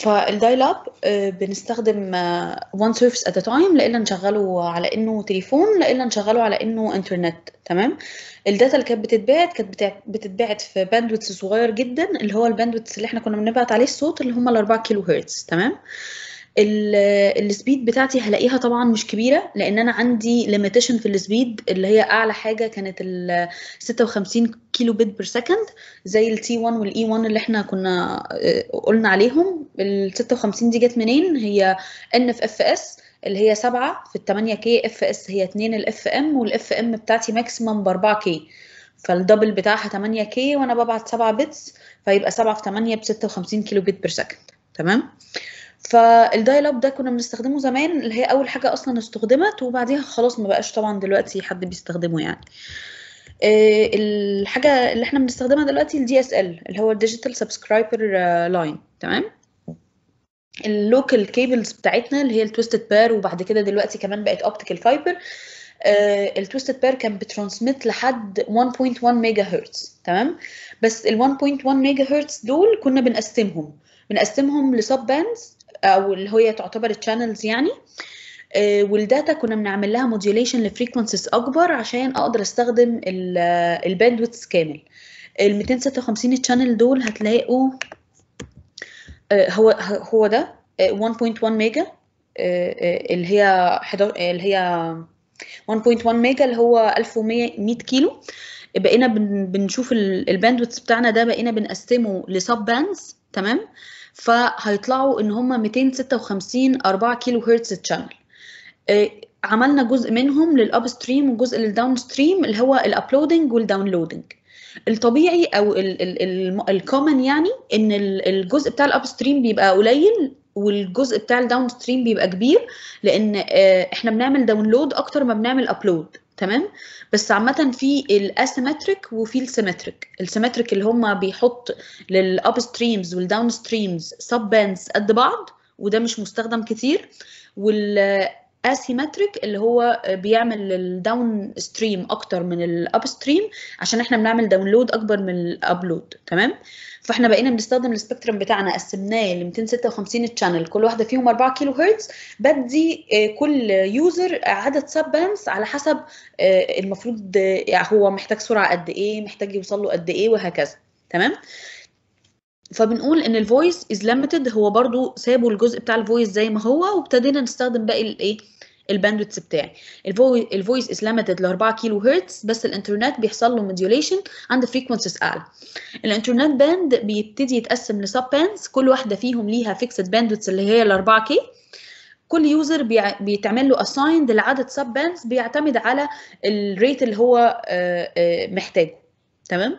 فالدايل اب بنستخدم وان سيرفيس ات تايم لا الا نشغله على انه تليفون لا الا نشغله على انه انترنت تمام الداتا اللي كانت بتتبعت كانت بتاع- بتتبعت في باندويث صغير جدا اللي هو الباندويث اللي احنا كنا بنبعت عليه الصوت اللي هم ال 4 كيلو هرتز تمام ال- السبيد بتاعتي هلاقيها طبعا مش كبيره لان انا عندي ليميتيشن في السبيد اللي هي اعلى حاجه كانت ال 56 كيلو بت بير سكند زي التي 1 والاي 1 اللي احنا كنا آه، قلنا عليهم ال 56 دي جت منين هي ان في اف اس اللي هي 7 في ال 8 كي اف اس هي 2 الاف ام والاف ام بتاعتي ماكسيمم ب 4 كي فالدبل بتاعها 8 كي وانا ببعت 7 بتس فيبقى 7 في 8 ب 56 كيلو بت بير سكند تمام فالدايل اب ده كنا بنستخدمه زمان اللي هي اول حاجه اصلا استخدمت وبعديها خلاص ما بقاش طبعا دلوقتي حد بيستخدمه يعني آه، الحاجه اللي احنا بنستخدمها دلوقتي الدي اس ال اللي هو الديجيتال سبسكرايبر لاين تمام اللوكال كيبلز بتاعتنا اللي هي التويستد بير وبعد كده دلوقتي كمان بقت اوبتيكال فايبر التويستد بير كان بترانسميت لحد 1.1 ميجا هرتز تمام بس ال 1.1 ميجا هرتز دول كنا بنقسمهم بنقسمهم لسب باندز او اللي هي تعتبر الشانلز يعني آه، والداتا كنا بنعمل لها موديوليشن لفريكونسيز اكبر عشان اقدر استخدم الباندويث كامل ال 256 تشانل دول هتلاقوا آه، هو هو ده آه، 1.1 ميجا آه، آه، اللي هي 11 اللي هي 1.1 ميجا اللي هو 1100 100 كيلو بقينا بن- بنشوف الباندويث بتاعنا ده بقينا بنقسمه لسب باندز تمام فهيطلعوا ان هم 256 4 كيلو هرتز تشانل آه، عملنا جزء منهم للاب ستريم وجزء للداون ستريم اللي هو الابلودنج والداونلودنج الطبيعي او الكومن يعني ان ال- الجزء بتاع الاب ستريم بيبقى قليل والجزء بتاع الداون ستريم بيبقى كبير لان آه، احنا بنعمل داونلود اكتر ما بنعمل ابلود تمام بس عامة في الاسيمتريك وفي السيمتريك السيمتريك اللي هم بيحط للاب ستريمز والداون ستريمز سب باندز قد بعض وده مش مستخدم كتير والاسيمتريك اللي هو بيعمل الداون ستريم اكتر من الاب ستريم عشان احنا بنعمل داونلود اكبر من الابلود تمام فاحنا بقينا بنستخدم السبيكترم بتاعنا قسمناه ل 256 تشانل كل واحده فيهم 4 كيلو هرتز بدي آه، كل يوزر عدد سب باندز على حسب آه، المفروض آه، يعني هو محتاج سرعه قد ايه محتاج يوصل له قد ايه وهكذا تمام فبنقول ان الفويس از ليميتد هو برضو سابوا الجزء بتاع الفويس زي ما هو وابتدينا نستخدم باقي الايه الباندويث بتاعي الفويس از ليميتد ل 4 كيلو هرتز بس الانترنت بيحصل له موديوليشن عند فريكونسيز اعلى الانترنت باند بيبتدي يتقسم لسب باندز كل واحده فيهم ليها فيكسد باندويث اللي هي ال 4 كي كل يوزر بيتعمل له اسايند لعدد سب باندز بيعتمد على الريت اللي هو آه، آه، محتاجه تمام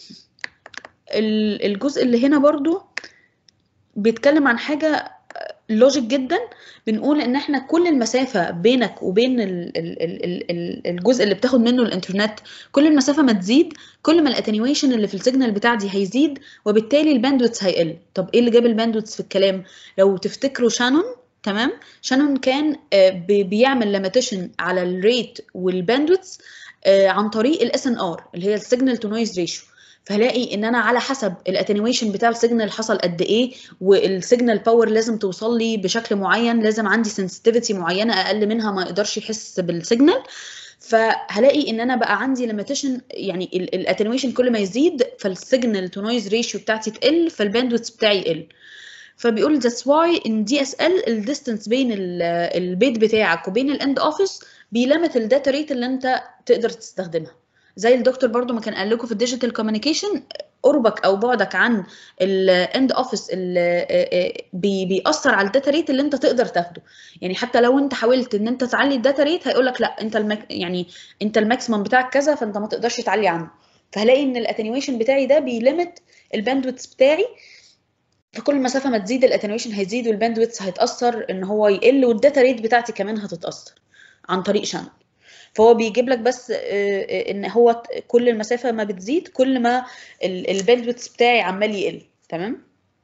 ال- الجزء اللي هنا برضو بيتكلم عن حاجة لوجيك جدا بنقول ان احنا كل المسافة بينك وبين ال- ال- ال- ال- ال- الجزء اللي بتاخد منه الانترنت كل المسافة ما تزيد كل ما الاتنيويشن اللي في السيجنال بتاع دي هيزيد وبالتالي الباندويث هيقل طب ايه اللي جاب الباندويث في الكلام لو تفتكروا شانون تمام شانون كان آه، بي- بيعمل ليميتيشن على الريت والباندويث آه، عن طريق الاس ان ار اللي هي السيجنال تو نويز ريشيو فهلاقي ان انا على حسب الاتنيويشن بتاع السيجنال حصل قد ايه والسيجنال باور لازم توصل لي بشكل معين لازم عندي سنسيتيفيتي معينه اقل منها ما يقدرش يحس بالسيجنال فهلاقي ان انا بقى عندي ليميتيشن يعني الاتنيويشن كل ما يزيد فالسيجنال تو نويز ريشيو بتاعتي تقل فالباندويث بتاعي يقل فبيقول that's why ان دي اس ال الديستنس بين ال- البيت بتاعك وبين الاند اوفيس بيلمت الداتا ريت اللي انت تقدر تستخدمها زي الدكتور برضو ما كان قال لكم في الديجيتال كوميونيكيشن قربك او بعدك عن الاند اوفيس بيأثر على الداتا ريت اللي انت تقدر تاخده يعني حتى لو انت حاولت ان انت تعلي الداتا ريت هيقول لك لا انت المك... يعني انت الماكسيمم بتاعك كذا فانت ما تقدرش تعلي عنه فهلاقي ان الاتنيويشن بتاعي ده بيليمت الباندويث بتاعي فكل مسافه ما تزيد الاتنيويشن هيزيد والباندويث هيتاثر ان هو يقل والداتا ريت بتاعتي كمان هتتاثر عن طريق شانل فهو بيجيب لك بس آه، آه، ان هو ت- كل المسافه ما بتزيد كل ما الباندويث بتاعي عمال يقل تمام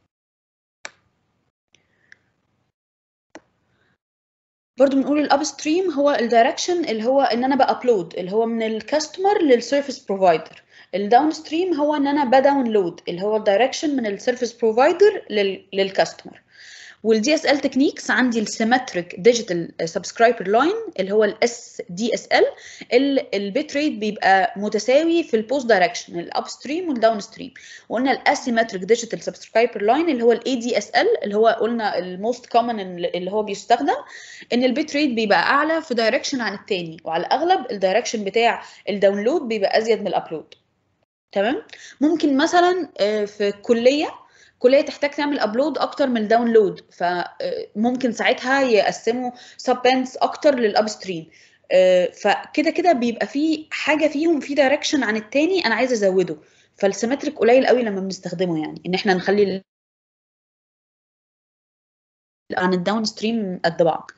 برضو بنقول الاب ستريم هو الدايركشن اللي هو ان انا بابلود اللي هو من الكاستمر للسيرفيس بروفايدر الداون ستريم هو ان انا بداونلود اللي هو الدايركشن من السيرفيس بروفايدر للكاستمر والدي اس ال تكنيكس عندي السيمتريك ديجيتال سبسكرايبر لاين اللي هو الاس دي اس ال البيت ريت بيبقى متساوي في البوست دايركشن الاب ستريم والداون ستريم وقلنا الاسيمتريك ديجيتال سبسكرايبر لاين اللي هو الاي دي اس ال اللي هو قلنا الموست كومن اللي هو بيستخدم ان البيت ريت بيبقى اعلى في دايركشن عن التاني وعلى الاغلب الدايركشن بتاع الداونلود بيبقى ازيد من الابلود تمام ممكن مثلا في كليه كليه تحتاج تعمل ابلود اكتر من الداونلود فممكن ساعتها يقسموا سب بانس اكتر للاب ستريم فكده كده بيبقى في حاجه فيهم في دايركشن عن التاني انا عايزه ازوده فالسيمتريك قليل قوي لما بنستخدمه يعني ان احنا نخلي عن الداون ستريم قد بعض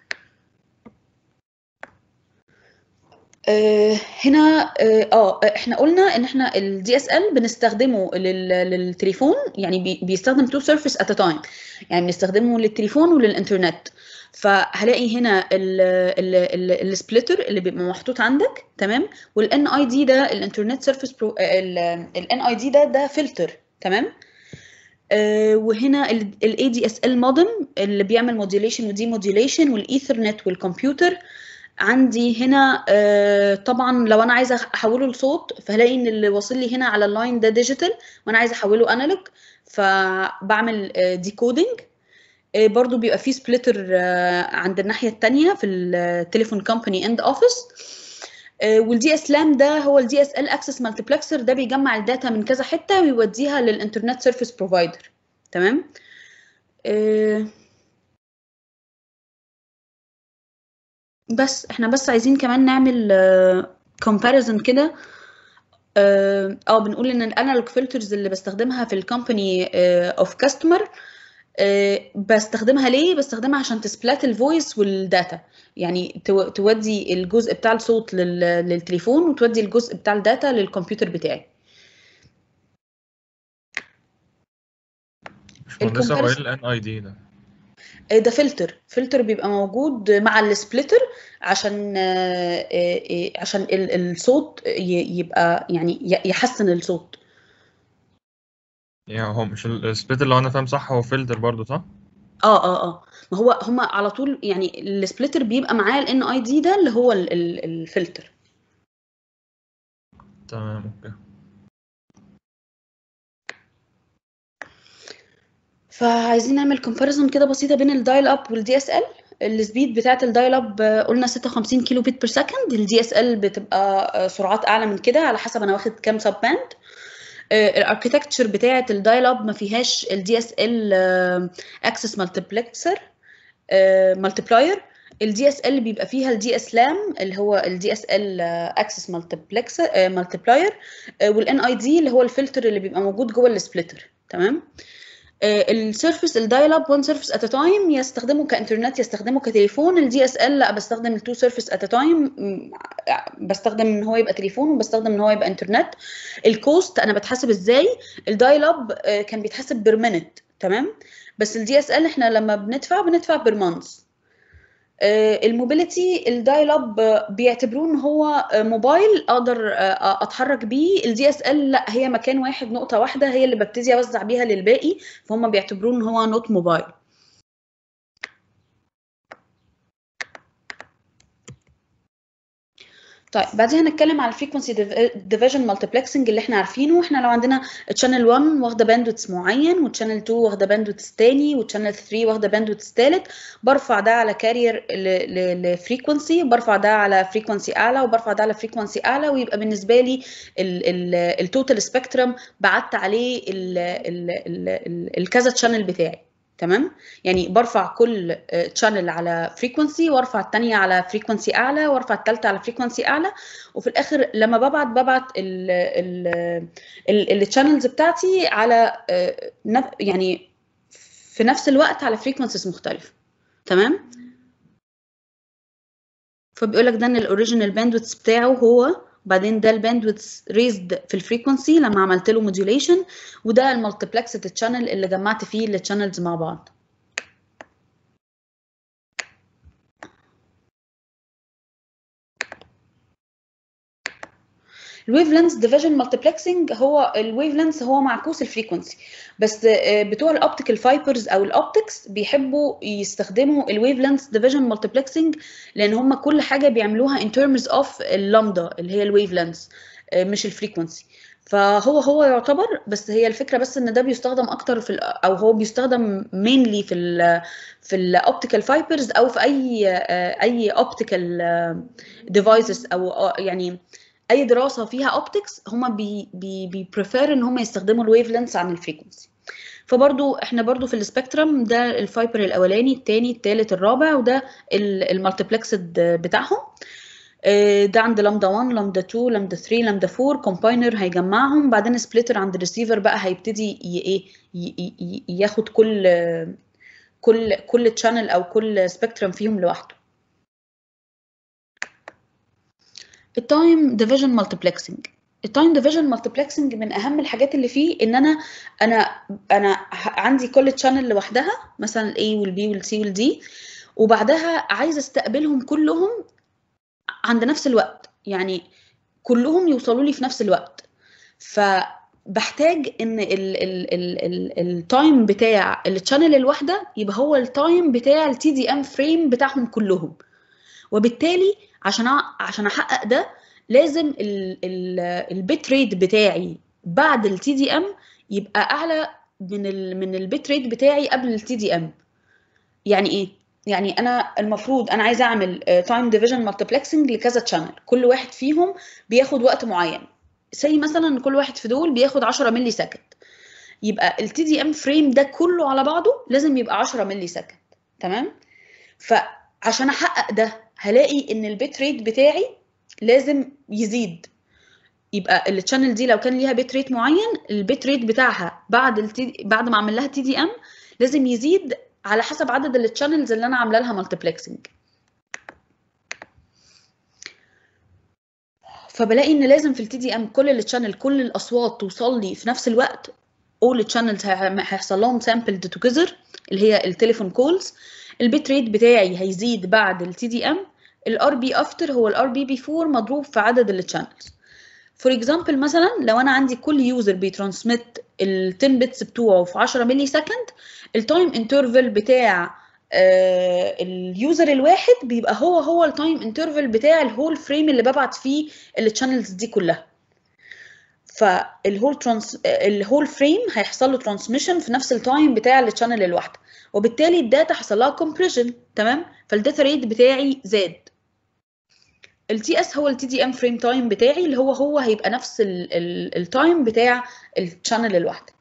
آه هنا اه آه، احنا قلنا ان احنا الدي اس ال بنستخدمه للتليفون يعني بي بيستخدم تو سيرفيس ات تايم يعني بنستخدمه للتليفون وللانترنت فهلاقي هنا السبليتر اللي بيبقى محطوط عندك تمام والان اي دي ده الانترنت سيرفيس الان اي دي ده ده فلتر تمام آه وهنا الاي دي اس ال مودم اللي بيعمل موديوليشن ودي موديوليشن والايثرنت والكمبيوتر عندي هنا آه طبعا لو انا عايزه احوله لصوت فهلاقي ان اللي واصل لي هنا على اللاين ده ديجيتال وانا عايزه احوله انالوج فبعمل آه ديكودنج آه برضو بيبقى فيه سبليتر عند الناحيه الثانيه في التليفون كومباني اند اوفيس والدي اس لام ده هو الدي اس ال اكسس مالتيبلكسر ده بيجمع الداتا من كذا حته ويوديها للانترنت سيرفيس بروفايدر تمام بس احنا بس عايزين كمان نعمل كومباريزن uh, كده اه uh, بنقول ان الانالوج فلترز اللي بستخدمها في الكومباني اوف كاستمر بستخدمها ليه بستخدمها عشان تسبلات الفويس والداتا يعني تودي الجزء بتاع الصوت للتليفون وتودي الجزء بتاع الداتا للكمبيوتر بتاعي مش هو ايه الان اي دي ده ده فلتر فلتر بيبقى موجود مع السبليتر عشان عشان الصوت يبقى يعني يحسن الصوت يعني هو مش السبليتر لو انا فاهم صح هو فلتر برضو صح؟ اه اه اه ما هو هما على طول يعني السبليتر بيبقى معاه الان اي دي ده اللي هو الفلتر تمام اوكي فعايزين نعمل كومباريزون كده بسيطه بين الدايل اب والدي اس ال السبيد بتاعت الدايل اب قلنا 56 كيلو بيت بير سكند الدي اس ال بتبقى سرعات اعلى من كده على حسب انا واخد كام سب باند الاركتكتشر بتاعت الدايل اب ما فيهاش الدي اس ال اكسس مالتيبلكسر مالتيبلاير الدي اس ال بيبقى فيها الدي اس لام اللي هو الدي اس ال اكسس مالتيبلكسر مالتيبلاير والان اي دي اللي هو الفلتر اللي بيبقى موجود جوه السبليتر تمام السيرفيس الدايل اب وان سيرفيس ات تايم يستخدمه كانترنت يستخدمه كتليفون الدي اس ال لا بستخدم التو سيرفيس ات تايم بستخدم ان هو يبقى تليفون وبستخدم ان هو يبقى انترنت الكوست انا بتحسب ازاي الدايل اب كان بيتحسب بير مينت تمام بس الدي اس ال احنا لما بندفع بندفع بير مانث الموبيليتي الدايل اب بيعتبروه ان هو موبايل اقدر اتحرك بيه الدي اس ال لا هي مكان واحد نقطه واحده هي اللي ببتدي اوزع بيها للباقي فهم بيعتبروه ان هو نوت موبايل طيب بعدين هنتكلم على الفريكونسي ديفيجن مالتيبلكسنج اللي احنا عارفينه احنا لو عندنا تشانل 1 واخده باندويتس معين وتشانل 2 واخده باندويتس تاني وتشانل 3 واخده باندويتس تالت برفع ده على كارير لفريكونسي برفع ده على فريكونسي اعلى وبرفع ده على فريكونسي اعلى ويبقى بالنسبه لي التوتال سبيكترم بعت عليه الكذا تشانل بتاعي تمام يعني برفع كل تشانل على فريكونسي وارفع الثانيه على فريكونسي اعلى وارفع الثالثه على فريكونسي اعلى وفي الاخر لما ببعت ببعت التشانلز بتاعتي على يعني في نفس الوقت على فريكونسيز مختلفه تمام فبيقول لك ده ان الاوريجينال باندويث بتاعه هو وبعدين ده الباندويث ريزد في الفريكونسي لما عملت له موديوليشن وده المالتيبلكسد تشانل اللي جمعت فيه التشانلز مع بعض الويف لينث ديفيجن مالتيبلكسنج هو الويف لينث هو معكوس الفريكونسي بس آه، بتوع الاوبتيكال فايبرز او الاوبتكس بيحبوا يستخدموا الويف لينث ديفيجن مالتيبلكسنج لان هم كل حاجه بيعملوها ان ترمز اوف اللامدا اللي هي الويف لينث مش الفريكونسي فهو هو يعتبر بس هي الفكره بس ان ده بيستخدم اكتر في ال- او هو بيستخدم mainly في ال في الاوبتيكال فايبرز او في اي آه، اي اوبتيكال ديفايسز او آه، يعني اي دراسه فيها اوبتكس هما بي بي بيبريفير ان هما يستخدموا الويف لينث عن الفريكونسي فبرضو احنا برضو في السبيكترم ده الفايبر الاولاني الثاني الثالث الرابع وده المالتيبلكسد بتاعهم آه، ده عند لامدا 1 لامدا 2 لامدا 3 لامدا 4 كومباينر هيجمعهم بعدين سبليتر عند الريسيفر بقى هيبتدي ي- ايه ي- ي- ي- ياخد كل كل كل تشانل او كل سبيكترم فيهم لوحده التايم ديفيجن مالتيبلكسنج التايم ديفيجن مالتيبلكسنج من اهم الحاجات اللي فيه ان انا انا انا ه- عندي كل تشانل لوحدها مثلا الاي والبي والسي والدي وبعدها عايزه استقبلهم كلهم عند نفس الوقت يعني كلهم يوصلوا لي في نفس الوقت فبحتاج ان التايم بتاع التشانل الواحده يبقى هو التايم بتاع التي دي ام فريم بتاعهم كلهم وبالتالي عشان أ- عشان احقق ده لازم البيت ريت بتاعي بعد التي دي ام يبقى اعلى من ال من البيت ريت بتاعي قبل التي دي ام يعني ايه يعني انا المفروض انا عايزه اعمل تايم ديفيجن مالتيبلكسنج لكذا تشانل كل واحد فيهم بياخد وقت معين زي مثلا كل واحد في دول بياخد 10 ملي سكند يبقى التي دي ام فريم ده كله على بعضه لازم يبقى 10 ملي سكند تمام فعشان احقق ده هلاقي ان البيت ريت بتاعي لازم يزيد يبقى التشانل دي لو كان ليها بيت ريت معين البيت ريت بتاعها بعد التي بعد ما اعمل لها تي دي ام لازم يزيد على حسب عدد التشانلز اللي انا عامله لها مالتيبلكسنج فبلاقي ان لازم في التي دي ام كل التشانل كل الاصوات توصل لي في نفس الوقت all channels هيحصل لهم sampled together اللي هي التليفون كولز البيت ريت بتاعي هيزيد بعد التي دي ام الار بي افتر هو الار بي بي 4 مضروب في عدد التشانلز فور اكزامبل مثلا لو انا عندي كل يوزر بيترانسميت ال 10 بيتس بتوعه في 10 ملي سكند التايم انترفال بتاع آه اليوزر الواحد بيبقى هو هو التايم انترفال بتاع الهول فريم اللي ببعت فيه التشانلز دي كلها فالهول ترانس الهول فريم هيحصل له ترانسميشن في نفس التايم بتاع التشانل الواحده وبالتالي الداتا حصل لها كومبريشن تمام فالداتا ريت بتاعي زاد التي اس هو التي دي ام فريم تايم بتاعي اللي هو هو هيبقى نفس التايم بتاع الشانل الواحده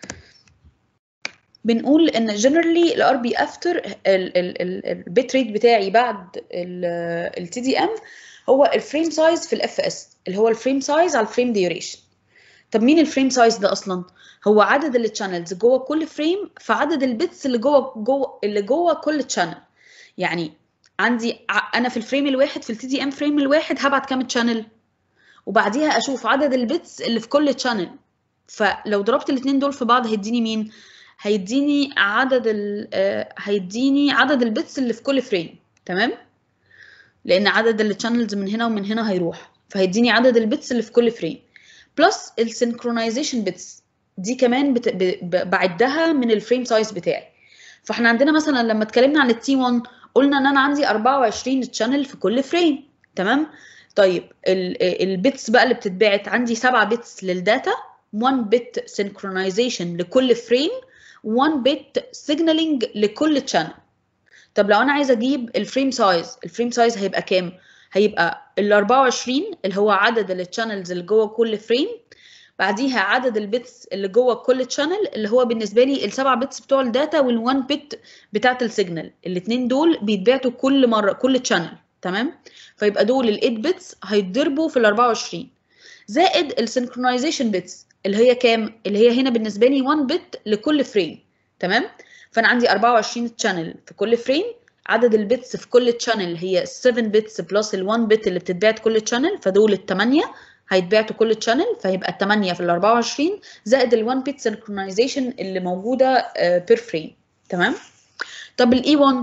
بنقول ان جنرالي الار بي افتر البيت ريت بتاعي بعد التي دي ام هو الفريم سايز في الاف اس اللي هو الفريم سايز على الفريم ديوريشن طب مين الفريم سايز ده اصلا هو عدد التشانلز جوه كل فريم في عدد البيتس اللي جوه جوه اللي جوه كل تشانل يعني عندي انا في الفريم الواحد في التي دي ام فريم الواحد هبعت كام تشانل وبعديها اشوف عدد البيتس اللي في كل تشانل فلو ضربت الاثنين دول في بعض هيديني مين هيديني عدد ال هيديني عدد البيتس اللي في كل فريم تمام لان عدد التشانلز من هنا ومن هنا هيروح فهيديني عدد البيتس اللي في كل فريم بلس السنكرونايزيشن بيتس دي كمان بت... ب... بعدها من الفريم سايز بتاعي فاحنا عندنا مثلا لما اتكلمنا عن التي 1 قلنا ان انا عندي 24 تشانل في كل فريم تمام طيب البيتس بقى اللي بتتبعت عندي 7 بيتس للداتا 1 بت سينكرونايزيشن لكل فريم 1 بت سيجنالينج لكل تشانل طب لو انا عايزه اجيب الفريم سايز الفريم سايز هيبقى كام هيبقى ال 24 اللي هو عدد التشانلز اللي جوه كل فريم بعديها عدد البيتس اللي جوه كل تشانل اللي هو بالنسبه لي السبع بيتس بتوع الداتا وال1 بت بتاعه السيجنال الاثنين دول بيتبعتوا كل مره كل تشانل تمام فيبقى دول ال8 بيتس هيتضربوا في ال 24 زائد السنكرونايزيشن بيتس اللي هي كام اللي هي هنا بالنسبه لي 1 بت لكل فريم تمام فانا عندي 24 تشانل في كل فريم عدد البيتس في كل تشانل هي 7 بيتس بلس ال1 بت اللي بتتبعت كل تشانل فدول الثمانيه هيتبعتوا كل تشانل فهيبقى ال 8 في ال 24 زائد ال 1 بت سنكرونايزيشن اللي موجوده بير فريم تمام طب الاي 1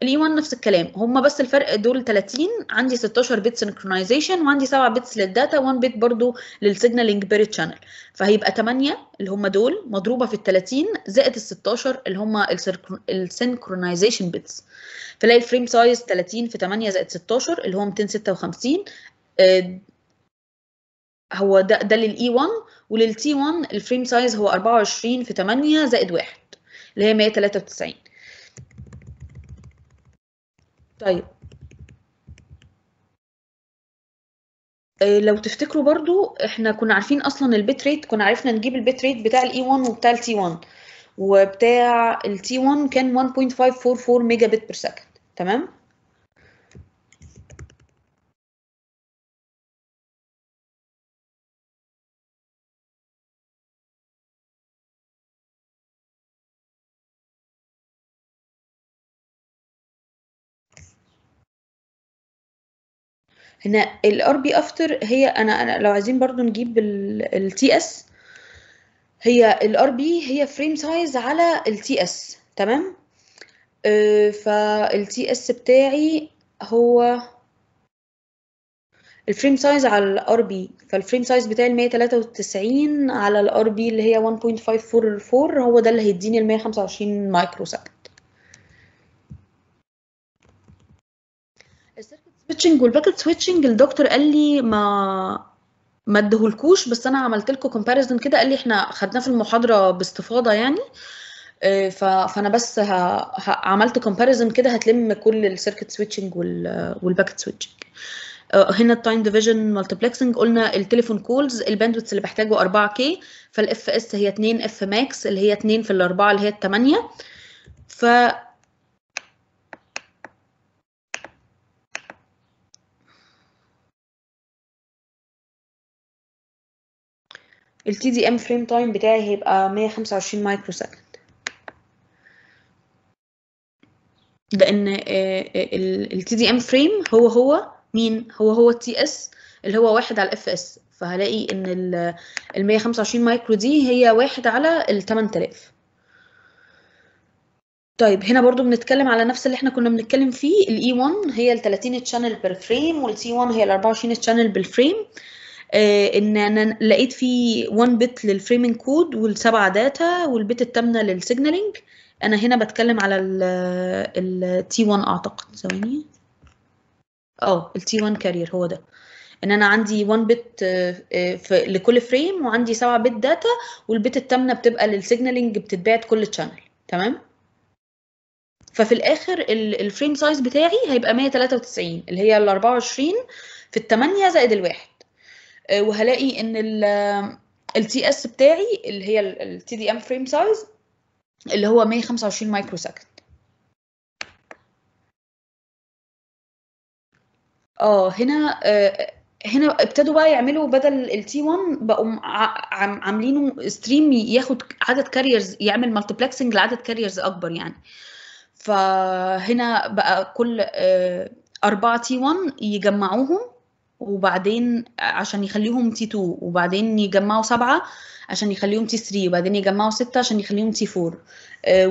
الاي 1 نفس الكلام هم بس الفرق دول 30 عندي 16 بت سنكرونايزيشن وعندي 7 بتس للداتا 1 بت برضو للسيجنالينج بيريد شانل فهيبقى 8 اللي هم دول مضروبه في ال 30 زائد ال 16 اللي هم السنكرونايزيشن بتس فلاقي الفريم سايز 30 في 8 زائد 16 اللي هو 256 آه، هو ده ده للاي 1 وللتي 1 الفريم سايز هو 24 في 8 زائد 1 اللي هي 193 طيب آه، لو تفتكروا برضو احنا كنا عارفين اصلا البيت ريت كنا عرفنا نجيب البيت ريت بتاع الاي 1 وبتاع التي 1 وبتاع التي 1 كان 1.544 ميجا بت بير سكند تمام هنا الار بي افتر هي انا انا لو عايزين برضو نجيب التي اس هي الار بي هي فريم سايز على التي اس تمام فالتي اس بتاعي هو الفريم سايز على الار بي فالفريم سايز بتاعي ال 193 على الار بي اللي هي 1.544 هو ده اللي هيديني ال 125 مايكرو سكند السيركت سويتشنج والباكت سويتشنج الدكتور قال لي ما ما ادهولكوش بس انا عملت لكم كومباريزن كده قال لي احنا خدناه في المحاضره باستفاضه يعني آه، ف- فانا بس ه... ه... عملت كومباريزن كده هتلم كل السيركت سويتشنج وال... والباكت سويتشنج هنا التايم ديفيجن مالتيبلكسنج قلنا التليفون كولز الباندويث اللي بحتاجه 4 كي فالاف اس هي 2 اف ماكس اللي هي 2 في الاربعه اللي هي الثمانيه ف التي دي ام فريم تايم بتاعي هيبقى 125 مايكرو سكند لان التي دي ام فريم هو هو مين هو هو التي اس اللي هو واحد على الاف اس فهلاقي ان ال 125 مايكرو دي هي واحد على ال 8000 طيب هنا برضو بنتكلم على نفس اللي احنا كنا بنتكلم فيه الاي 1 هي ال 30 تشانل بير فريم والتي 1 هي ال 24 تشانل بالفريم آه ان انا لقيت فيه 1 بت للفريمنج كود والسبعه داتا والبت الثامنه للسيجنالينج انا هنا بتكلم على التي 1 اعتقد ثواني اه التي 1 كارير هو ده ان انا عندي 1 بت في لكل فريم وعندي 7 بت داتا والبت الثامنه بتبقى للسيجنالينج بتتبعت كل تشانل تمام ففي الاخر الفريم سايز بتاعي هيبقى 193 اللي هي ال 24 في ال 8 زائد الواحد وهلاقي ان التي اس بتاعي اللي هي التي دي ام فريم سايز اللي هو 125 مايكرو سكند اه هنا آه هنا ابتدوا بقى يعملوا بدل التي 1 بقوا عاملينه ستريم ياخد عدد كاريرز يعمل مالتيبلكسنج لعدد كاريرز اكبر يعني فهنا بقى كل آه أربعة تي 1 يجمعوهم وبعدين عشان يخليهم تي 2 وبعدين يجمعوا سبعة عشان يخليهم تي 3 وبعدين يجمعوا ستة عشان يخليهم تي 4 آه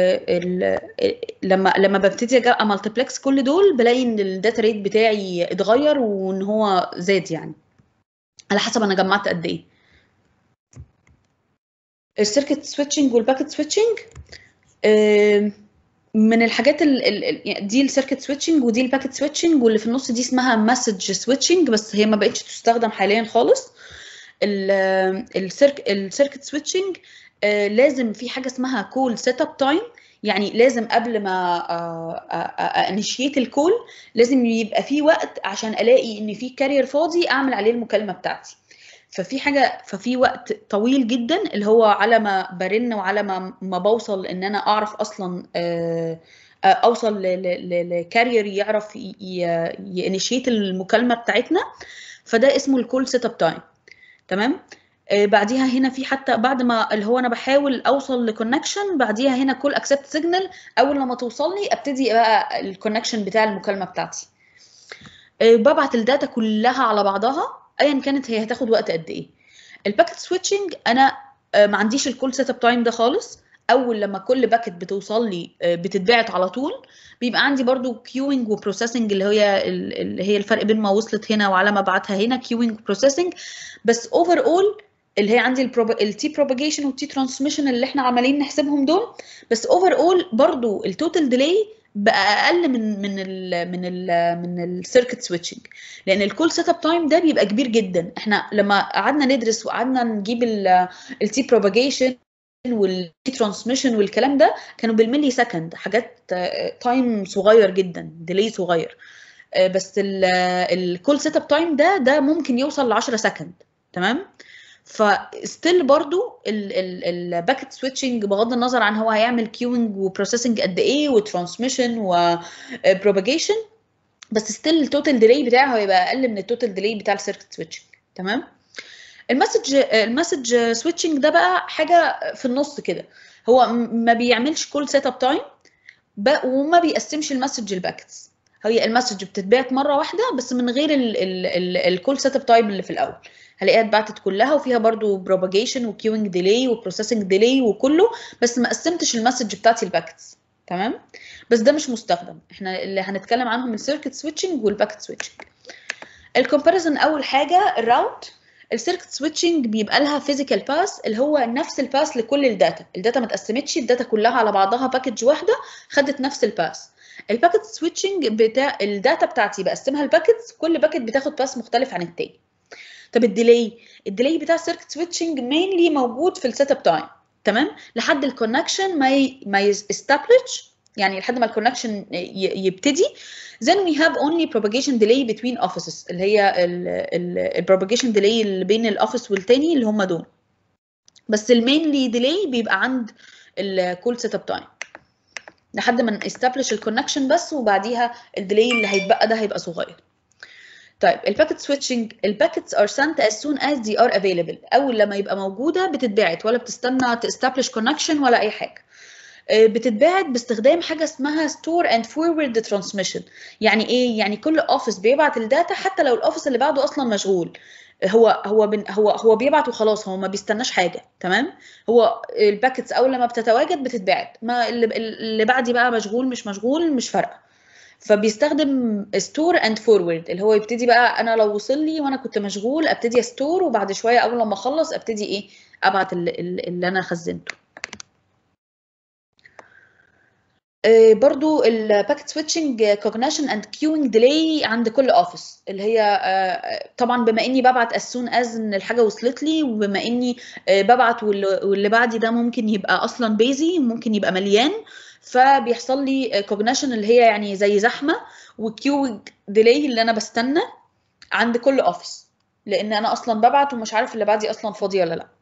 ولما لما ببتدي امالتيبلكس كل دول بلاقي ان الداتا ريت بتاعي اتغير وان هو زاد يعني على حسب انا جمعت قد ايه السيركت سويتشنج والباكت سويتشنج آه من الحاجات ال ال دي السيركت سويتشنج ودي الباكت سويتشنج واللي في النص دي اسمها مسج سويتشنج بس هي ما بقتش تستخدم حاليا خالص السيرك السيركت سويتشنج لازم في حاجه اسمها كول سيت اب تايم يعني لازم قبل ما انيشيت الكول لازم يبقى في وقت عشان الاقي ان في كارير فاضي اعمل عليه المكالمه بتاعتي ففي حاجه ففي وقت طويل جدا اللي هو على ما برن وعلى ما ما بوصل ان انا اعرف اصلا اوصل لكارير يعرف يانيشيت المكالمه بتاعتنا فده اسمه الكول سيت اب تايم تمام آه بعديها هنا في حتى بعد ما اللي هو انا بحاول اوصل لكونكشن بعديها هنا كول اكسبت سيجنال اول لما توصل لي ابتدي بقى الكونكشن بتاع المكالمه بتاعتي آه ببعت الداتا كلها على بعضها ايا كانت هي هتاخد وقت قد ايه الباكت سويتشنج انا آه ما عنديش الكول سيت اب تايم ده خالص اول لما كل باكت بتوصل لي آه، بتتبعت على طول بيبقى عندي برضو كيوينج وبروسيسنج اللي هي ال- اللي هي الفرق بين ما وصلت هنا وعلى ما ابعتها هنا كيوينج وبروسيسنج بس اوفر اول اللي هي عندي التي بروباجيشن والتي ترانسميشن اللي احنا عمالين نحسبهم دول بس اوفر اول برضو التوتال ديلي بقى اقل من من ال من ال من السيركت سويتشنج لان الكول سيت اب تايم ده بيبقى كبير جدا احنا لما قعدنا ندرس وقعدنا نجيب التي بروباجيشن والتي ترانسميشن والكلام ده كانوا بالملي سكند حاجات تايم صغير جدا ديلي صغير آه، بس الكول سيت اب تايم ده ده ممكن يوصل ل 10 سكند تمام فستيل برضو الباكت سويتشنج بغض النظر عن هو هيعمل كيوينج وبروسيسنج قد ايه وترانسميشن وبروباجيشن بس ستيل التوتال ديلي بتاعه هيبقى اقل من التوتال ديلي بتاع السيركت سويتشنج تمام المسج المسج سويتشنج ده بقى حاجه في النص كده هو م- ما بيعملش كل سيت اب تايم وما بيقسمش المسج الباكتس هي المسج بتتبعت مره واحده بس من غير الكول سيت اب تايم اللي في الاول هلاقيها اتبعتت كلها وفيها برضو بروباجيشن وكيوينج ديلي وبروسيسنج ديلي وكله بس ما قسمتش المسج بتاعتي الباكتس تمام بس ده مش مستخدم احنا اللي هنتكلم عنهم السيركت سويتشنج والباكت سويتشنج الكومباريزن اول حاجه الراوت السيركت سويتشنج بيبقى لها فيزيكال باس اللي هو نفس الباس لكل الداتا الداتا ما اتقسمتش الداتا كلها على بعضها باكج واحده خدت نفس الباس الباكت سويتشنج بتاع الداتا بتاعتي بقسمها الباكتس كل باكت بتاخد باس مختلف عن التاني طب الديلي الديلي بتاع السيركت سويتشنج مينلي موجود في السيت اب تايم تمام لحد الكونكشن ما ي... ما يستابلش يعني لحد ما الكونكشن يبتدي then we have only propagation delay between offices اللي هي ال propagation delay اللي بين الاوفيس والتاني اللي هم دول بس المينلي ديلي بيبقى عند الكول سيت اب تايم لحد ما نستبلش الكونكشن بس وبعديها الديلي اللي هيتبقى ده هيبقى صغير طيب الباكت سويتشنج الباكتس ار sent as soon as they are available اول لما يبقى موجوده بتتبعت ولا بتستنى تستبلش كونكشن ولا اي حاجه بتتباعت باستخدام حاجه اسمها ستور اند فورورد ترانسميشن يعني ايه يعني كل اوفيس بيبعت الداتا حتى لو الاوفيس اللي بعده اصلا مشغول هو هو بن هو هو بيبعت وخلاص هو ما بيستناش حاجه تمام هو الباكتس اول لما بتتواجد بتتبعت ما اللي, اللي بعدي بقى مشغول مش مشغول مش فارقه فبيستخدم ستور اند فورورد اللي هو يبتدي بقى انا لو وصل لي وانا كنت مشغول ابتدي استور وبعد شويه اول لما اخلص ابتدي ايه ابعت اللي, اللي انا خزنته برضو الباكت سويتشنج كوجنيشن اند كيوينج ديلي عند كل اوفيس اللي هي طبعا بما اني ببعت as soon as ان الحاجه وصلت لي وبما اني ببعت واللي بعدي ده ممكن يبقى اصلا بيزي وممكن يبقى مليان فبيحصل لي كوجنيشن اللي هي يعني زي زحمه وكيوينج ديلي اللي انا بستنى عند كل اوفيس لان انا اصلا ببعت ومش عارف اللي بعدي اصلا فاضي ولا لا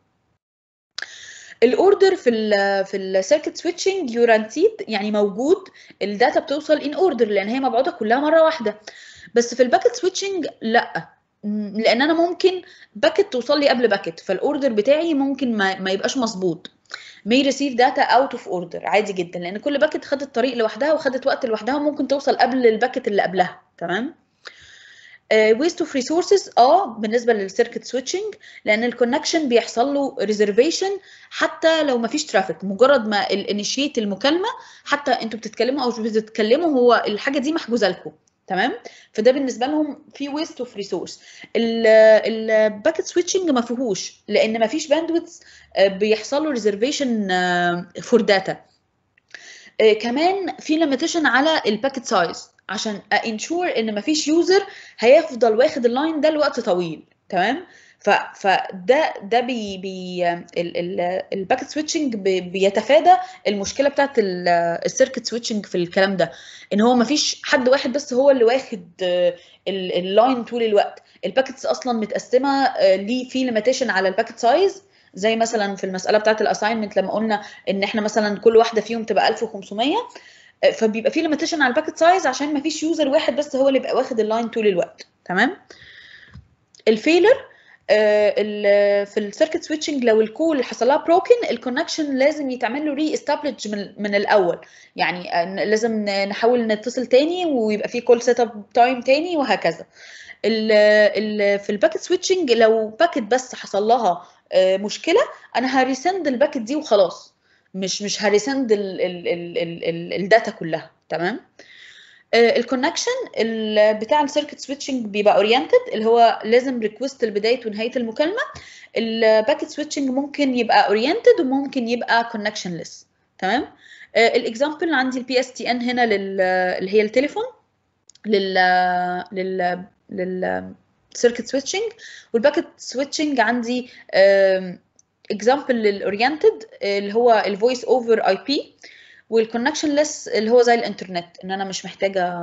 الاوردر في ال في السيركت سويتشنج يورانتيد يعني موجود الداتا بتوصل ان اوردر لان هي مبعوثه كلها مره واحده بس في الباكت سويتشنج لا لان انا ممكن باكت توصل لي قبل باكت فالاوردر بتاعي ممكن ما, ما يبقاش مظبوط may receive data out of order عادي جدا لان كل باكت خدت طريق لوحدها وخدت وقت لوحدها وممكن توصل قبل الباكت اللي قبلها تمام ويست اوف ريسورسز اه بالنسبه للسيركت سويتشنج لان الكونكشن بيحصل له ريزرفيشن حتى لو ما فيش ترافيك مجرد ما الانيشيت المكالمه حتى انتوا بتتكلموا او مش بتتكلموا هو الحاجه دي محجوزه لكم تمام فده بالنسبه لهم في ويست اوف ريسورس الباكت سويتشنج ما فيهوش لان ما فيش باندويث بيحصل له ريزرفيشن فور داتا كمان في ليميتيشن على الباكت سايز عشان انشور ان مفيش يوزر هيفضل واخد اللاين ده لوقت طويل تمام فده ده بي بي الباكت سويتشنج بيتفادى المشكله بتاعت السيركت سويتشنج في الكلام ده ان هو مفيش حد واحد بس هو اللي واخد اللاين طول الوقت الباكتس اصلا متقسمه ليه في ليميتيشن على الباكت سايز زي مثلا في المساله بتاعت الاساينمنت لما قلنا ان احنا مثلا كل واحده فيهم تبقى 1500 فبيبقى في ليميتيشن على الباكت سايز عشان ما فيش يوزر واحد بس هو اللي يبقى واخد اللاين طول الوقت تمام الفيلر في السيركت سويتشنج لو الكول حصل لها بروكن الكونكشن لازم يتعمل له ري استابلج من, من الاول يعني لازم نحاول نتصل تاني ويبقى في كول سيت اب تايم تاني وهكذا ال ال في الباكت سويتشنج لو باكت بس حصل لها مشكله انا هريسند الباكت دي وخلاص مش مش هريسند الداتا كلها تمام الكونكشن بتاع السيركت سويتشنج بيبقى اورينتد اللي هو لازم ريكوست لبدايه ونهايه المكالمه الباكيت سويتشنج ممكن يبقى اورينتد وممكن يبقى كونكشن ليس تمام الاكزامبل عندي البي اس تي ان هنا لل اللي هي التليفون لل لل لل سيركت سويتشنج والباكيت سويتشنج عندي اكزامبل للاورينتد اللي هو الفويس اوفر اي بي والكونكشن ليس اللي هو زي الانترنت ان انا مش محتاجه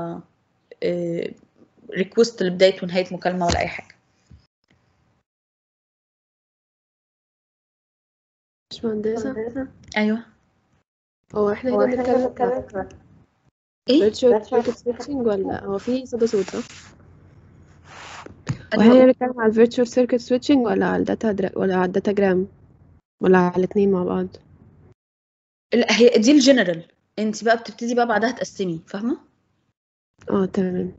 ريكوست لبدايه ونهايه مكالمه ولا اي حاجه باشمهندسة ايوه هو احنا هنا بنتكلم عن ايه virtual circuit switching ولا هو في صدى صوت صح؟ وهل هنا بنتكلم على virtual circuit switching ولا على الداتا درا... ولا على الداتا جرام ولا على الاتنين مع بعض؟ لا هي دي الجنرال انت بقى بتبتدي بقى بعدها تقسمي فاهمه اه تمام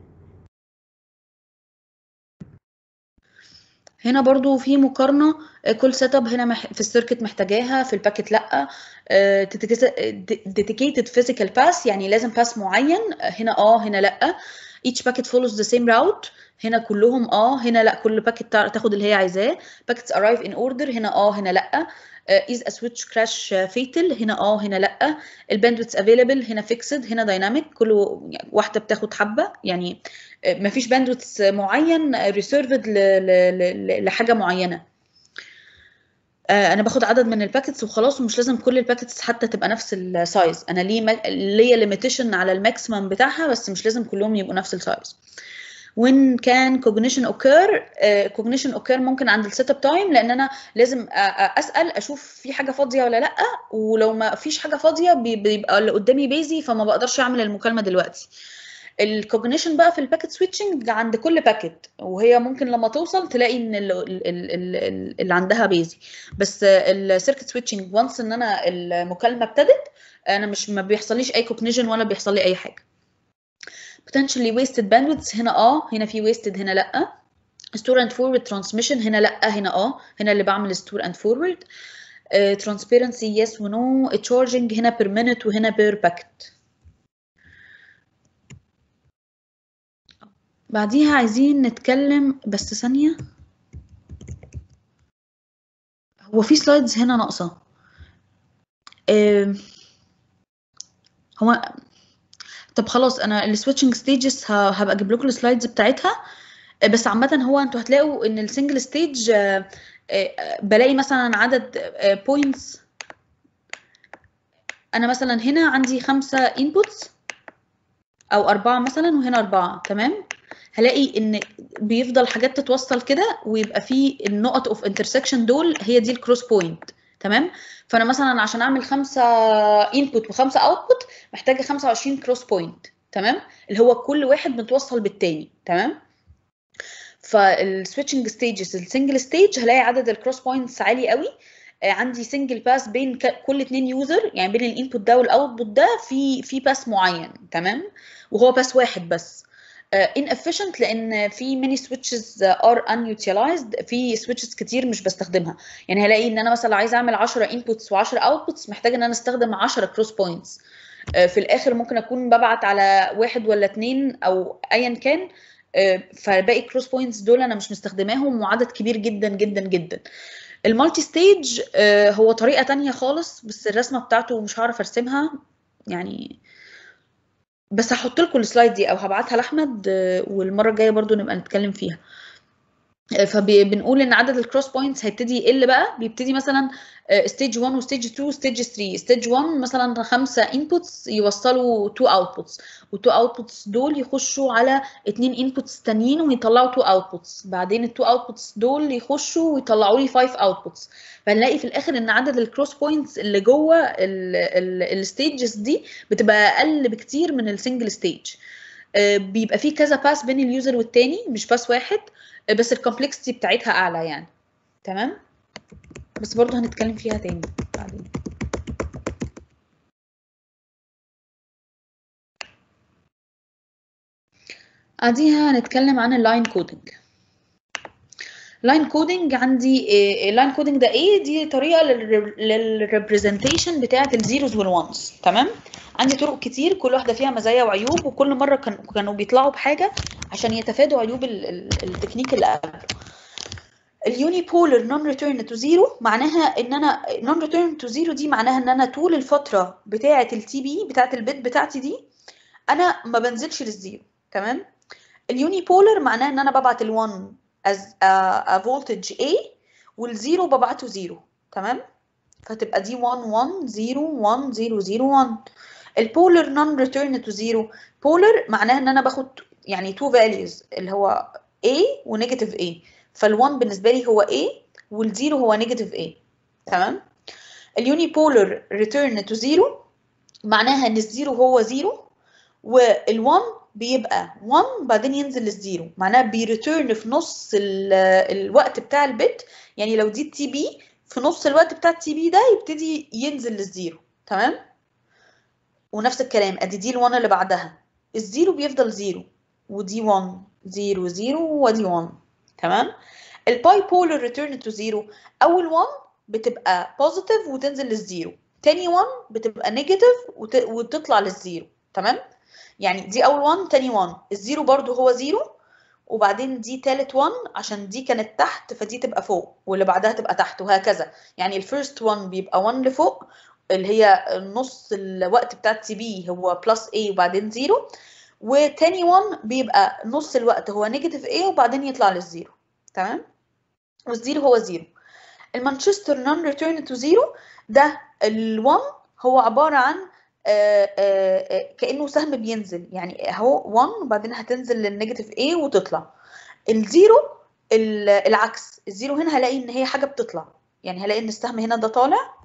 هنا برضو في مقارنة آه، كل سيت اب هنا مح... في السيركت محتاجاها في الباكت لا ديديكيتد فيزيكال باس يعني لازم باس معين آه، هنا اه هنا لا each packet follows the same route هنا كلهم اه هنا لا كل باكت تاخد اللي هي عايزاه packets arrive in order هنا اه هنا لا آه، is a switch crash fatal هنا اه هنا لا الباندويث available هنا fixed هنا dynamic كل واحدة بتاخد حبة يعني آه، مفيش باندويث معين ريسيرفد لحاجة معينة آه، انا باخد عدد من الباكتس وخلاص ومش لازم كل الباكتس حتى تبقى نفس السايز انا ليه مك... ليا ليميتيشن على الماكسيمم بتاعها بس مش لازم كلهم يبقوا نفس السايز when can cognition occur uh, cognition occur ممكن عند السيت اب تايم لان انا لازم أ- أ- اسال اشوف في حاجه فاضيه ولا لا ولو ما فيش حاجه فاضيه بي- بيبقى اللي قدامي بيزي فما بقدرش اعمل المكالمه دلوقتي الكوجنيشن بقى في الباكت سويتشنج عند كل باكت وهي ممكن لما توصل تلاقي ان ال- ال- ال- ال- اللي عندها بيزي بس السيركت سويتشنج وانس ان انا المكالمه ابتدت انا مش ما بيحصليش اي كوجنيشن ولا بيحصل لي اي حاجه potentially wasted bandwidth هنا اه هنا في wasted هنا لا store and forward transmission هنا لا هنا اه هنا اللي بعمل store and forward uh, transparency yes و no charging هنا per minute وهنا per packet بعديها عايزين نتكلم بس ثانية هو في سلايدز هنا ناقصة آم، هو طب خلاص انا السويتشنج ستيجز هبقى اجيب لكم السلايدز بتاعتها آه، بس عامة هو انتوا هتلاقوا ان السنجل ستيج بلاقي مثلا عدد بوينتس انا مثلا هنا عندي خمسة انبوتس او اربعة مثلا وهنا اربعة تمام هلاقي ان بيفضل حاجات تتوصل كده ويبقى في النقط اوف انترسكشن دول هي دي الكروس بوينت تمام فانا مثلا عشان اعمل خمسة انبوت وخمسة اوتبوت محتاجة 25 كروس بوينت تمام اللي هو كل واحد متوصل بالتاني تمام فالسويتشنج ستيجز السنجل ستيج هلاقي عدد الكروس بوينتس عالي قوي آه، عندي سنجل باس بين ك- كل اتنين يوزر يعني بين الانبوت ده والاوتبوت ده في في باس معين تمام وهو باس واحد بس inefficient لان في many switches are unutilized في switches كتير مش بستخدمها يعني هلاقي ان انا مثلا لو عايزه اعمل 10 inputs و10 outputs محتاجه ان انا استخدم 10 cross points آه، في الاخر ممكن اكون ببعت على واحد ولا اتنين او ايا كان آه، فباقي كروس بوينتس دول انا مش مستخدماهم وعدد كبير جدا جدا جدا المالتي ستيج آه، هو طريقه تانية خالص بس الرسمه بتاعته مش هعرف ارسمها يعني بس هحط لكم السلايد دي او هبعتها لاحمد آه، والمره الجايه برضو نبقى نتكلم فيها آه، فبنقول ان عدد الكروس بوينتس هيبتدي يقل بقى بيبتدي مثلا ستيج 1 وستيج 2 وستيج 3 ستيج 1 مثلا خمسه انبوتس يوصلوا 2 اوتبوتس و2 اوتبوتس دول يخشوا على اتنين انبوتس تانيين ويطلعوا 2 اوتبوتس بعدين ال2 اوتبوتس دول يخشوا ويطلعوا لي 5 اوتبوتس فنلاقي في الاخر ان عدد الكروس بوينتس اللي جوه الستيجز دي بتبقى اقل بكتير من السنجل ستيج بيبقى في كذا باس بين اليوزر والتاني مش باس واحد آه، بس الكومبلكسيتي بتاعتها اعلى يعني تمام بس برضه هنتكلم فيها تاني بعدين بعديها هنتكلم عن اللاين كودنج لاين كودنج عندي لاين كودنج ده ايه دي طريقه للريبريزنتيشن بتاعه الزيروز والوانز تمام عندي طرق كتير كل واحده فيها مزايا وعيوب وكل مره كان كانوا بيطلعوا بحاجه عشان يتفادوا عيوب ال- ال- التكنيك اللي قبله اليوني بولر نون ريتيرن تو زيرو معناها ان انا نون ريتيرن تو زيرو دي معناها ان انا طول الفتره بتاعه التي بي بتاعه البيت بتاعتي دي انا ما بنزلش للزيرو تمام اليوني بولر معناها ان انا ببعت ال1 as a, a voltage A والزيرو ببعته زيرو تمام فتبقى دي 1 1 0 1 0 0 1 البولر نون ريتيرن تو زيرو بولر معناها ان انا باخد يعني تو فاليوز اللي هو A ونيجاتيف A فال1 بالنسبه لي هو A والزيرو هو نيجاتيف A تمام اليوني بولر ريتيرن تو زيرو معناها ان الزيرو هو زيرو وال1 بيبقى 1 بعدين ينزل للزيرو معناها بيريتيرن في نص ال- الوقت بتاع البت يعني لو دي التي بي في نص الوقت بتاع التي بي ده يبتدي ينزل للزيرو تمام ونفس الكلام ادي دي ال1 اللي بعدها الزيرو بيفضل زيرو ودي 1 0 0 ودي 1 تمام الباي بولر ريتيرن تو زيرو اول 1 بتبقى بوزيتيف وتنزل للزيرو تاني 1 بتبقى نيجاتيف وت... وتطلع للزيرو تمام يعني دي اول 1 تاني 1 الزيرو برضو هو زيرو وبعدين دي تالت 1 عشان دي كانت تحت فدي تبقى فوق واللي بعدها تبقى تحت وهكذا يعني الفيرست 1 بيبقى 1 لفوق اللي هي نص الوقت بتاع التي بي هو بلس A وبعدين زيرو وتاني 1 بيبقى نص الوقت هو نيجاتيف A وبعدين يطلع للزيرو تمام والزيرو هو زيرو المانشستر نون ريتيرن تو زيرو ده ال1 هو عباره عن آه، آه، آه، كانه سهم بينزل يعني اهو 1 وبعدين هتنزل للنيجاتيف A وتطلع الزيرو ال- العكس الزيرو هنا هلاقي ان هي حاجه بتطلع يعني هلاقي ان السهم هنا ده طالع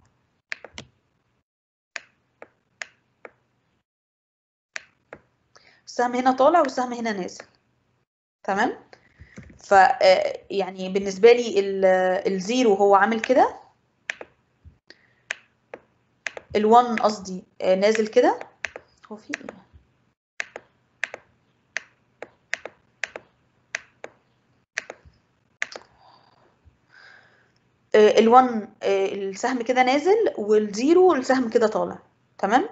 السهم هنا طالع والسهم هنا نازل تمام ف آه، يعني بالنسبه لي ال- الزيرو هو عامل كده ال1 قصدي آه، نازل كده هو في ايه ال1 السهم كده نازل والزيرو السهم كده طالع تمام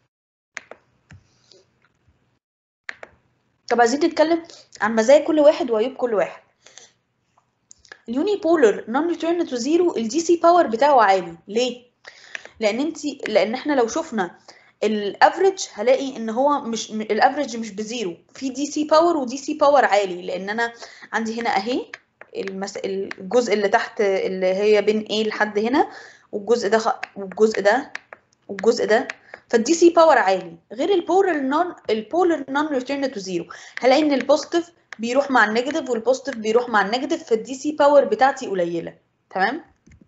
طب عايزين نتكلم عن مزايا كل واحد وعيوب كل واحد اليوني بولر نون ريتيرن تو زيرو الدي سي باور بتاعه عالي ليه لان انت لان احنا لو شفنا الافريج هلاقي ان هو مش م- الافريج مش بزيرو في دي سي باور ودي سي باور عالي لان انا عندي هنا اهي المس... الجزء اللي تحت اللي هي بين A لحد هنا والجزء ده خ- والجزء ده والجزء ده فالدي سي باور عالي غير البولر نون البولر نون ريتيرن تو زيرو هلاقي ان البوزيتيف بيروح مع النيجاتيف والبوزيتيف بيروح مع النيجاتيف فالدي سي باور بتاعتي قليله تمام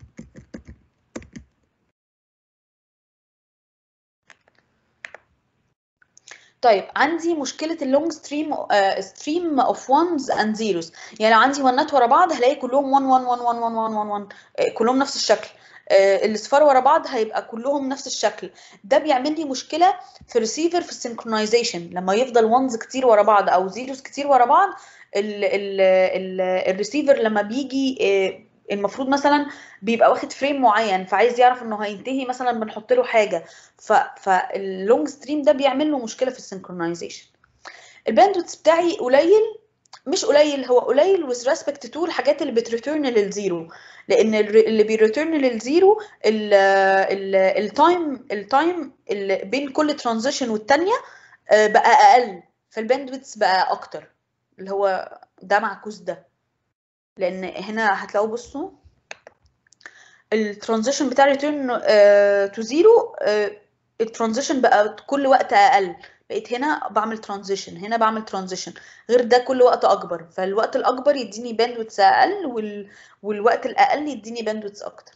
طيب عندي مشكله اللونج ستريم ستريم اوف وانز اند زيروز يعني لو عندي ونات ورا بعض هلاقي كلهم 1 1 1 1 1 1 1 1 آه، كلهم نفس الشكل آه، الاصفار ورا بعض هيبقى كلهم نفس الشكل ده بيعمل لي مشكله في الريسيفر في السنكرونايزيشن لما يفضل وانز كتير ورا بعض او زيروز كتير ورا بعض ال ال ال الريسيفر لما بيجي آه، المفروض مثلا بيبقى واخد فريم معين فعايز يعرف انه هينتهي مثلا بنحط له حاجه ف فاللونج ستريم ده بيعمل له مشكله في السنكرونايزيشن الباندويث بتاعي قليل مش قليل هو قليل with respect to الحاجات اللي بتريتيرن للزيرو لان ال- اللي بيريتيرن للزيرو التايم التايم اللي بين كل ترانزيشن والتانيه آه، بقى اقل فالباندويث بقى اكتر اللي هو ده معكوس ده لان هنا هتلاقوا بصوا الترانزيشن بتاع ريتيرن تو زيرو الترانزيشن بقى كل وقت اقل بقيت هنا بعمل ترانزيشن هنا بعمل ترانزيشن غير ده كل وقت اكبر فالوقت الاكبر يديني باندويث اقل وال... والوقت الاقل يديني باندويث اكتر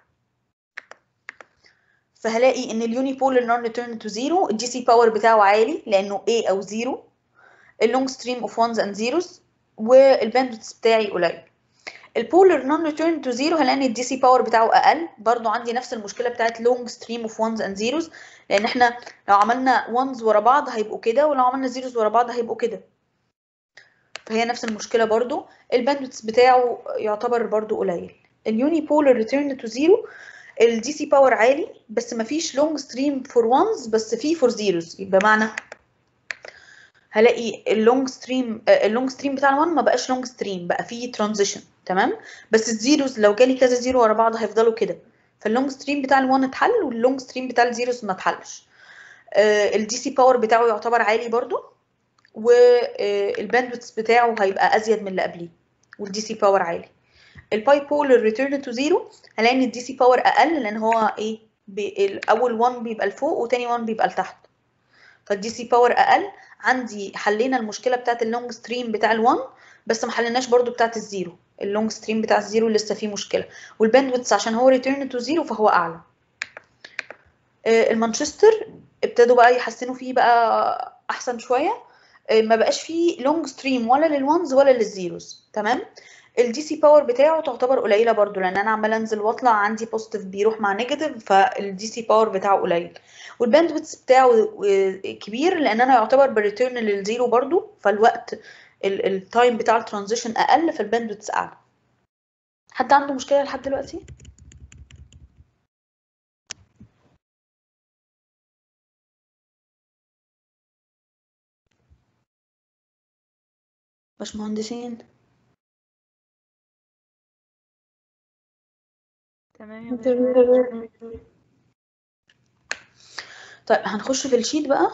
فهلاقي ان اليوني بولر نون ريتيرن تو زيرو الدي سي باور بتاعه عالي لانه A او زيرو اللونج ستريم اوف وانز اند زيروز والباندويث بتاعي قليل البولر نون ريتيرن تو زيرو هلاقي ان الدي سي باور بتاعه اقل برضو عندي نفس المشكله بتاعت لونج ستريم اوف وانز اند زيروز لان احنا لو عملنا وانز ورا بعض هيبقوا كده ولو عملنا زيروز ورا بعض هيبقوا كده فهي نفس المشكله برضو الباندويث بتاعه يعتبر برضو قليل اليوني بولر ريتيرن تو زيرو الدي سي باور عالي بس مفيش لونج ستريم فور وانز بس في فور زيروز يبقى معنى هلاقي اللونج ستريم اللونج ستريم بتاع ال1 ما بقاش لونج ستريم بقى فيه ترانزيشن تمام بس الزيروز لو جالي كذا زيرو ورا بعض هيفضلوا كده فاللونج ستريم بتاع ال1 اتحل واللونج ستريم بتاع الزيروز ما اتحلش الدي سي باور بتاعه يعتبر عالي برضو والباندويث بتاعه هيبقى ازيد من اللي قبليه والدي سي باور عالي الباي بولر ريتيرن تو زيرو هلاقي ان الدي سي باور اقل لان هو ايه اول 1 بيبقى لفوق وتاني 1 بيبقى لتحت فالدي سي باور اقل عندي حلينا المشكله بتاعت اللونج ستريم بتاع ال1 بس ما حليناش برضو بتاعت الزيرو اللونج ستريم بتاع الزيرو لسه فيه مشكله والباندويث عشان هو ريتيرن تو زيرو فهو اعلى المانشستر ابتدوا بقى يحسنوا فيه بقى احسن شويه ما بقاش فيه لونج ستريم ولا للوانز ولا للزيروز تمام الدي سي باور بتاعه تعتبر قليله برضو لان انا عماله انزل واطلع عندي بوزيتيف بيروح مع نيجاتيف فالدي سي باور بتاعه قليل والباندويث بتاعه كبير لان انا يعتبر بريتيرن للزيرو برضو فالوقت التايم بتاع الترانزيشن اقل فالباندويث اعلى حد عنده مشكله لحد دلوقتي باشمهندسين تمام يا باشمهندس طيب هنخش في الشيت بقى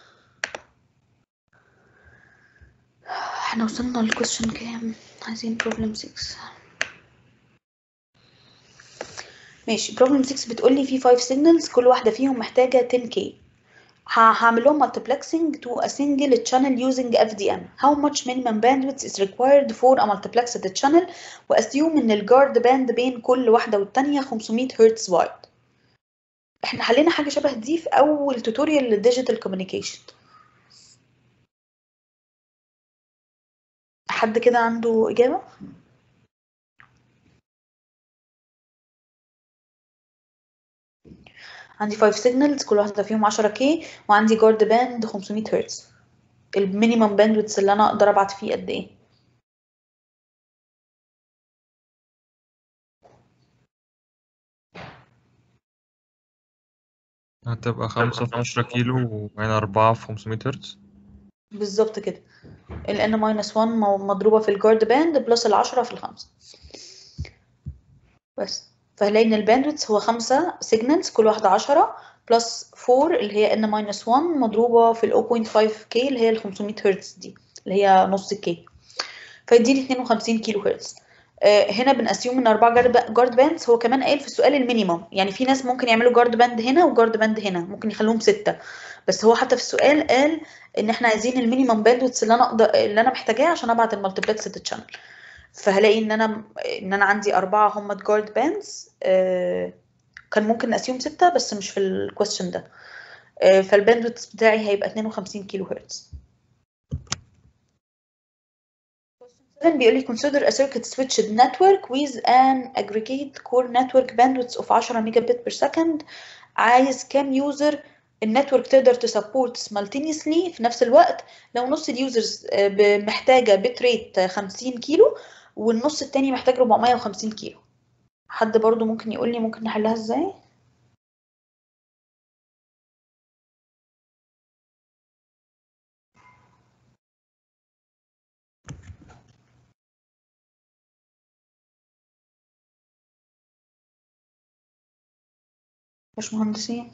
احنا وصلنا للكويشن كام عايزين بروبلم 6 ماشي بروبلم 6 بتقول لي في 5 سيجنالز كل واحده فيهم محتاجه 10k هعمل لهم multiplexing to a single channel using FDM. How much minimum bandwidth is required for a multiplexed channel واسيوم ان الجارد باند بين كل واحده والتانيه 500 هرتز وايد. احنا حلينا حاجه شبه دي في اول توتوريال للديجيتال كوميونيكيشن. حد كده عنده اجابه؟ عندي 5 سيجنالز كل واحده فيهم 10 كي وعندي جارد باند 500 هرتز المينيمم باندويتس اللي انا اقدر ابعت فيه قد ايه هتبقى خمسة في عشرة كيلو وهنا أربعة في خمسمية هرتز بالظبط كده ال n minus 1 مضروبه في الجارد باند بلس العشرة في الخمسة بس فهلاقي ان الباندويتس هو خمسة سيجنالز كل واحدة عشرة بلس 4 اللي هي n minus 1 مضروبة في ال 0.5k اللي هي ال 500 هرتز دي اللي هي نص كي فيديني 52 كيلو هرتز آه هنا بنأسيوم ان اربعة جارد جارد باندز هو كمان قايل في السؤال المينيمم يعني في ناس ممكن يعملوا جارد باند هنا وجارد باند هنا ممكن يخلوهم ستة بس هو حتى في السؤال قال ان احنا عايزين المينيمم باندويتس اللي انا اقدر اللي انا محتاجاه عشان ابعت المالتيبلكسد تشانل فهلاقي ان انا ان انا عندي اربعه هم جارد باندز آه كان ممكن اسيوم ستة بس مش في الكويستشن ده آه فالباندويتس بتاعي هيبقى 52 كيلو هرتز بيقول لي consider a circuit switched network with an aggregate core network bandwidth of 10 ميجا بت per second عايز كام يوزر النتورك تقدر تسبورت simultaneously في نفس الوقت لو نص اليوزرز محتاجة بت ريت 50 كيلو والنص التاني محتاج 450 كيلو حد برضو ممكن يقول لي ممكن نحلها ازاي مش مهندسين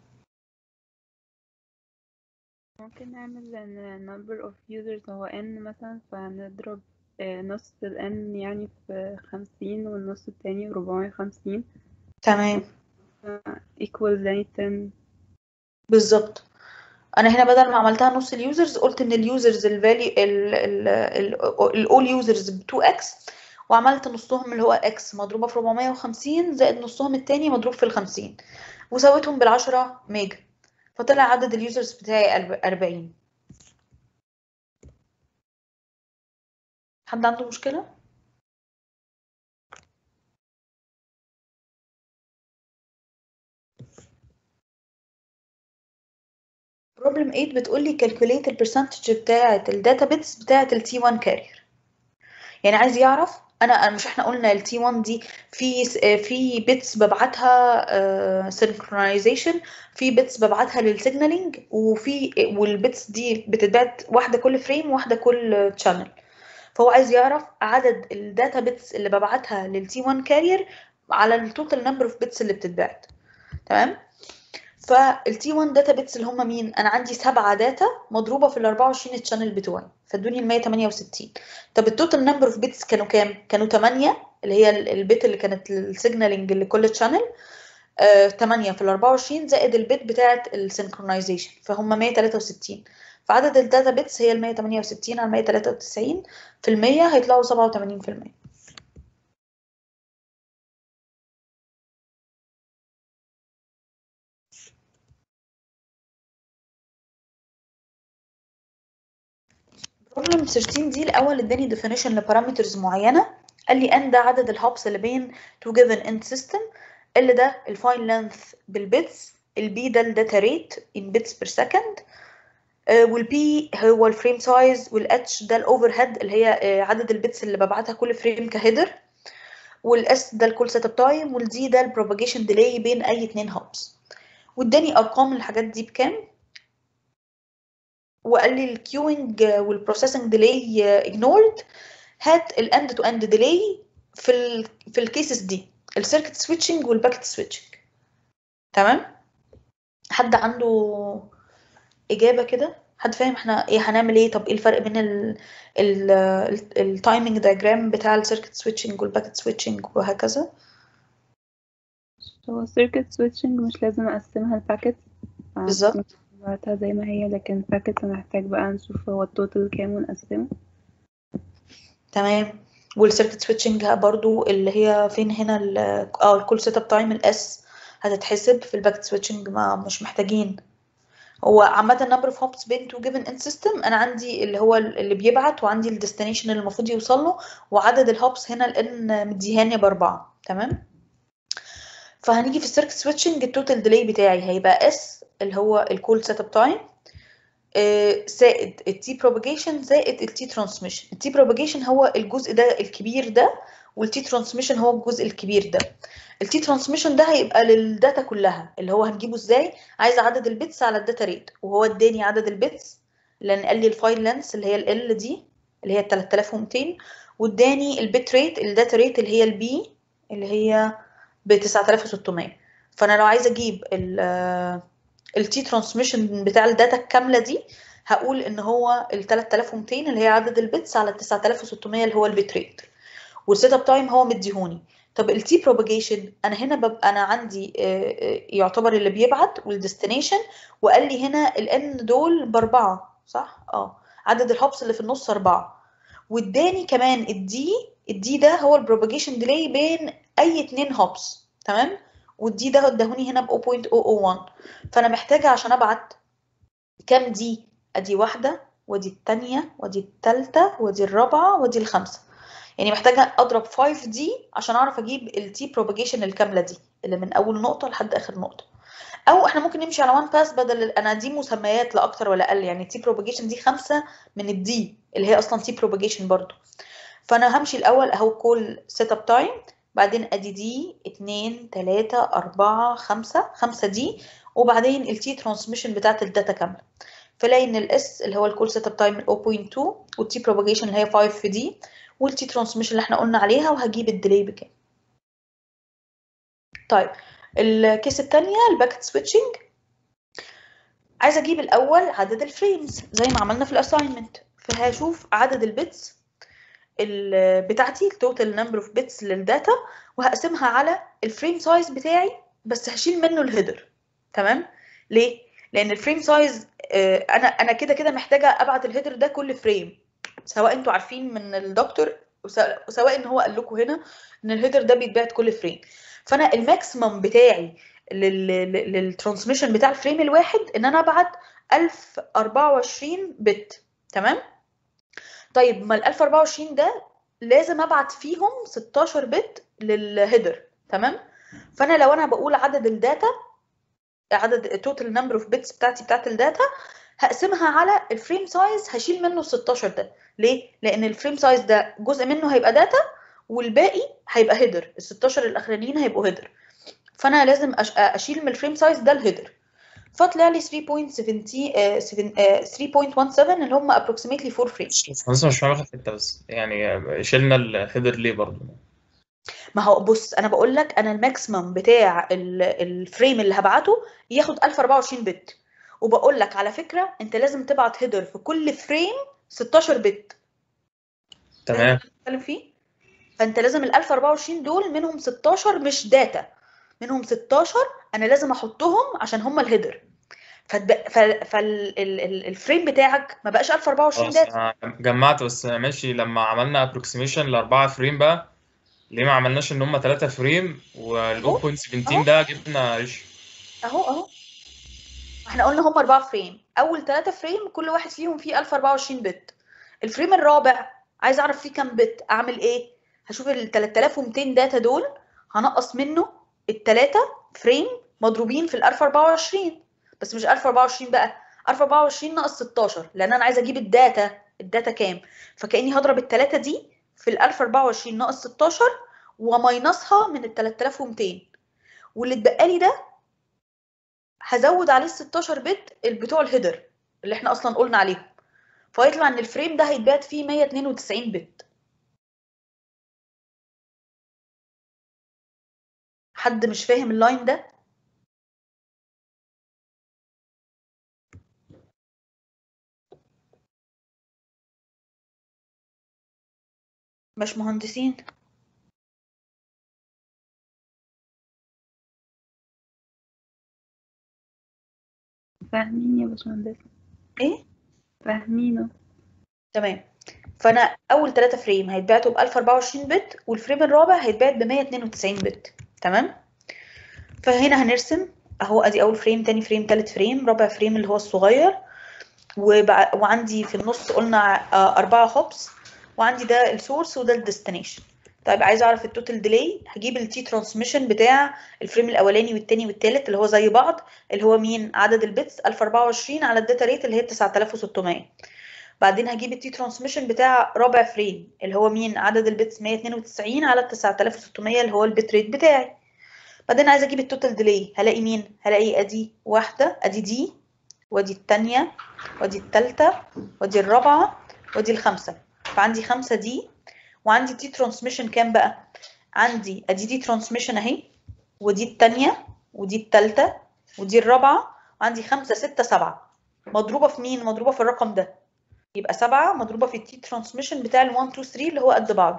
ممكن نعمل ان number of users هو n مثلا فهنضرب آه، نص ال n يعني في خمسين والنص التاني بربعمية وخمسين تمام equals يعني ten بالظبط انا هنا بدل ما عملتها نص اليوزرز قلت ان اليوزرز الفاليو الاول يوزرز ب 2 اكس وعملت نصهم اللي هو اكس مضروبه في 450 زائد نصهم التاني مضروب في ال 50 وسويتهم بال 10 ميجا فطلع عدد اليوزرز بتاعي 40 حد عنده مشكله بروبلم 8 بتقول لي calculate البرسنتج بتاعة الداتا بيتس بتاعة ال T1 carrier يعني عايز يعرف انا أنا مش احنا قلنا ال T1 دي في س- آه، في بيتس ببعتها سينكرونايزيشن في بيتس ببعتها للسيجنالينج وفي والبيتس دي بتتبعت واحده كل فريم واحده كل تشانل فهو عايز يعرف عدد الداتا بيتس اللي ببعتها لل T1 carrier على التوتال نمبر اوف بيتس اللي بتتبعت تمام فالتي 1 داتا بيتس اللي هم مين انا عندي سبعة داتا مضروبه في ال 24 تشانل بتوعي فادوني ال 168 طب التوتال نمبر اوف بيتس كانوا كام كانوا 8 اللي هي ال- البيت اللي كانت السيجنالينج لكل تشانل آه 8 في ال 24 زائد البيت بتاعه السينكرونايزيشن فهم 163 فعدد الداتا بيتس هي ال 168 على 193 في المية هيطلعوا 87 في المية بروبلم 13 دي الاول اداني definition لبارامترز معينه قال لي ان ده عدد الهوبس اللي بين تو given end system ال ده الفاين لينث بالبيتس البي ده الداتا ريت in bits per second والبي هو الفريم سايز والاتش ده الاوفر هيد اللي هي آه، عدد البيتس اللي ببعتها كل فريم كهيدر والاس ده الكول سيت اب تايم والدي ده البروباجيشن ديلي بين اي اتنين هوبس واداني ارقام الحاجات دي بكام وقال لي الكيوينج والبروسيسنج ديلي ignored هات الاند تو اند ديلي في ال في الكيسز دي السيركت سويتشنج والباكت سويتشنج تمام حد عنده اجابه كده حد فاهم احنا ايه هنعمل ايه طب ايه الفرق بين ال ال التايمنج دايجرام بتاع السيركت سويتشنج والباكت سويتشنج وهكذا هو السيركت سويتشنج مش لازم اقسمها لباكيت بالظبط. بعتها زي ما هي لكن باكيت هنحتاج بقى نشوف هو التوتال كام ونقسمه تمام والسيركت سويتشنج برضو اللي هي فين هنا ال اه الكول سيت اب تايم الاس هتتحسب في الباكت سويتشنج ما مش محتاجين هو عامة number of hops بين to given in system أنا عندي اللي هو اللي بيبعت وعندي ال destination اللي المفروض يوصل له وعدد الهوبس هنا لأن مديهاني بأربعة تمام فهنيجي في السيركت سويتشنج التوتال ديلي بتاعي هيبقى اس اللي هو الكول سيت اب تايم زائد التي بروباجيشن زائد التي ترانسميشن التي بروباجيشن هو الجزء ده الكبير ده والتي ترانسميشن هو الجزء الكبير ده التي ترانسميشن ده هيبقى للداتا كلها اللي هو هنجيبه ازاي عايز عدد البيتس على الداتا ريت وهو اداني عدد البيتس لان قال لي الفايل لينس اللي هي ال دي اللي هي 3200 واداني البيت ريت الداتا ريت اللي هي البي اللي هي ب 9600 فانا لو عايزه اجيب التي ترانسميشن بتاع الداتا الكامله دي هقول ان هو ال 3200 اللي هي عدد البيتس على ال 9600 اللي هو البيت ريت والسيت اب تايم هو مديهوني طب التي بروباجيشن انا هنا ببقى انا عندي آه، آه، يعتبر اللي بيبعت والديستنيشن وقال لي هنا الان دول باربعه صح اه عدد الهوبس اللي في النص اربعه واداني كمان الدي الدي ده هو البروباجيشن ديلي بين اي اتنين هوبس تمام والدي ده اداهوني هنا ب 0.001 فانا محتاجه عشان ابعت كام دي ادي واحده ودي التانية ودي التالتة ودي الرابعة ودي الخامسة يعني محتاجة اضرب 5 دي عشان اعرف اجيب التي بروباجيشن الكاملة دي اللي من اول نقطة لحد اخر نقطة او احنا ممكن نمشي على وان باس بدل ال- انا دي مسميات لا اكتر ولا اقل يعني تي بروباجيشن دي خمسة من الدي اللي هي اصلا تي بروباجيشن برضو فانا همشي الاول اهو كل سيت اب تايم بعدين ادي دي اتنين تلاتة اربعة خمسة خمسة دي وبعدين التي ترانسميشن بتاعت الداتا كاملة فلاقي ان الاس اللي هو الكول سيت اب تايم 0.2 والتي بروباجيشن اللي هي 5 في دي والتي ترانسميشن اللي احنا قلنا عليها وهجيب الديلي بكام طيب الكيس التانية الباكت سويتشنج عايزه اجيب الاول عدد الفريمز زي ما عملنا في الاساينمنت فهشوف عدد البيتس ال- بتاعتي التوتال نمبر اوف بيتس للداتا وهقسمها على الفريم سايز بتاعي بس هشيل منه الهيدر تمام ليه لان الفريم سايز انا انا كده كده محتاجه ابعت الهيدر ده كل فريم سواء انتوا عارفين من الدكتور وس- وسواء ان هو قال لكم هنا ان الهيدر ده بيتبعت كل فريم فانا الماكسيمم بتاعي للترانسميشن بتاع الفريم الواحد ان انا ابعت 1024 بت تمام طيب ما ال 1024 ده لازم ابعت فيهم 16 بت للهيدر تمام فانا لو انا بقول عدد الداتا عدد التوتال نمبر اوف بيتس بتاعتي بتاعت الداتا هقسمها على الفريم سايز هشيل منه ال 16 ده ليه لان الفريم سايز ده جزء منه هيبقى داتا والباقي هيبقى هيدر ال 16 الاخرانيين هيبقوا هيدر فانا لازم أش- اشيل من الفريم سايز ده الهيدر فطلع لي 3.17 آه، سفن- آه، 3.17 اللي هم approximately 4 فريم لسه مش فاهم اخر حته بس يعني شلنا الهيدر ليه برضه ما هو بص انا بقول لك انا الماكسيمم بتاع ال- الفريم اللي هبعته ياخد 1024 بت وبقول لك على فكره انت لازم تبعت هيدر في كل فريم 16 بت تمام بتكلم فيه فانت لازم ال 1024 دول منهم 16 مش داتا منهم 16 انا لازم احطهم عشان هم الهيدر فالفريم بتاعك ما بقاش 1024 خلاص داتا أنا جمعت بس ماشي لما عملنا ابروكسيميشن لأربعة فريم بقى ليه ما عملناش ان هم ثلاثة فريم وال أهو. 0.17 ده جبنا ايش اهو اهو احنا قلنا هم اربعة فريم اول ثلاثة فريم كل واحد فيهم فيه 1024 بت الفريم الرابع عايز اعرف فيه كام بت اعمل ايه هشوف ال 3200 داتا دول هنقص منه الثلاثة فريم مضروبين في ال 1024 بس مش 1024 بقى 1024 ناقص 16 لان انا عايزه اجيب الداتا الداتا كام فكاني هضرب الثلاثة دي في ال 1024 ناقص 16 وماينصها من ال 3200 واللي اتبقى لي ده هزود عليه ال 16 بت بتوع الهيدر اللي احنا اصلا قلنا عليهم فيطلع ان الفريم ده هيتبعت فيه 192 بت حد مش فاهم اللاين ده مش مهندسين فاهمين يا باشمهندس ايه فاهمينه تمام فانا اول ثلاثة فريم هيتبعتوا ب 1024 بت والفريم الرابع هيتبعت ب 192 بت تمام فهنا هنرسم اهو ادي اول فريم تاني فريم تالت فريم رابع فريم اللي هو الصغير وبع... وعندي في النص قلنا آه، أربعة هوبس وعندي ده السورس وده الديستنيشن طيب عايز اعرف التوتال ديلي هجيب التي ترانسميشن بتاع الفريم الاولاني والتاني والتالت اللي هو زي بعض اللي هو مين عدد البيتس 1024 على الداتا ريت اللي هي 9600 بعدين هجيب التي ترانسميشن بتاع رابع فريم اللي هو مين عدد البيتس 192 على ال 9600 اللي هو البيت ريت بتاعي بعدين عايزه اجيب التوتال ديلي هلاقي مين هلاقي ادي واحده ادي دي وادي التانية وادي التالتة وادي الرابعة وادي الخامسة فعندي خمسة دي وعندي تي ترانسميشن كام بقى عندي ادي دي ترانسميشن اهي ودي التانية ودي التالتة ودي الرابعة وعندي خمسة ستة سبعة مضروبة في مين مضروبة في الرقم ده يبقى سبعة مضروبة في التي ترانسميشن بتاع ال 1 2 3 اللي هو قد بعضه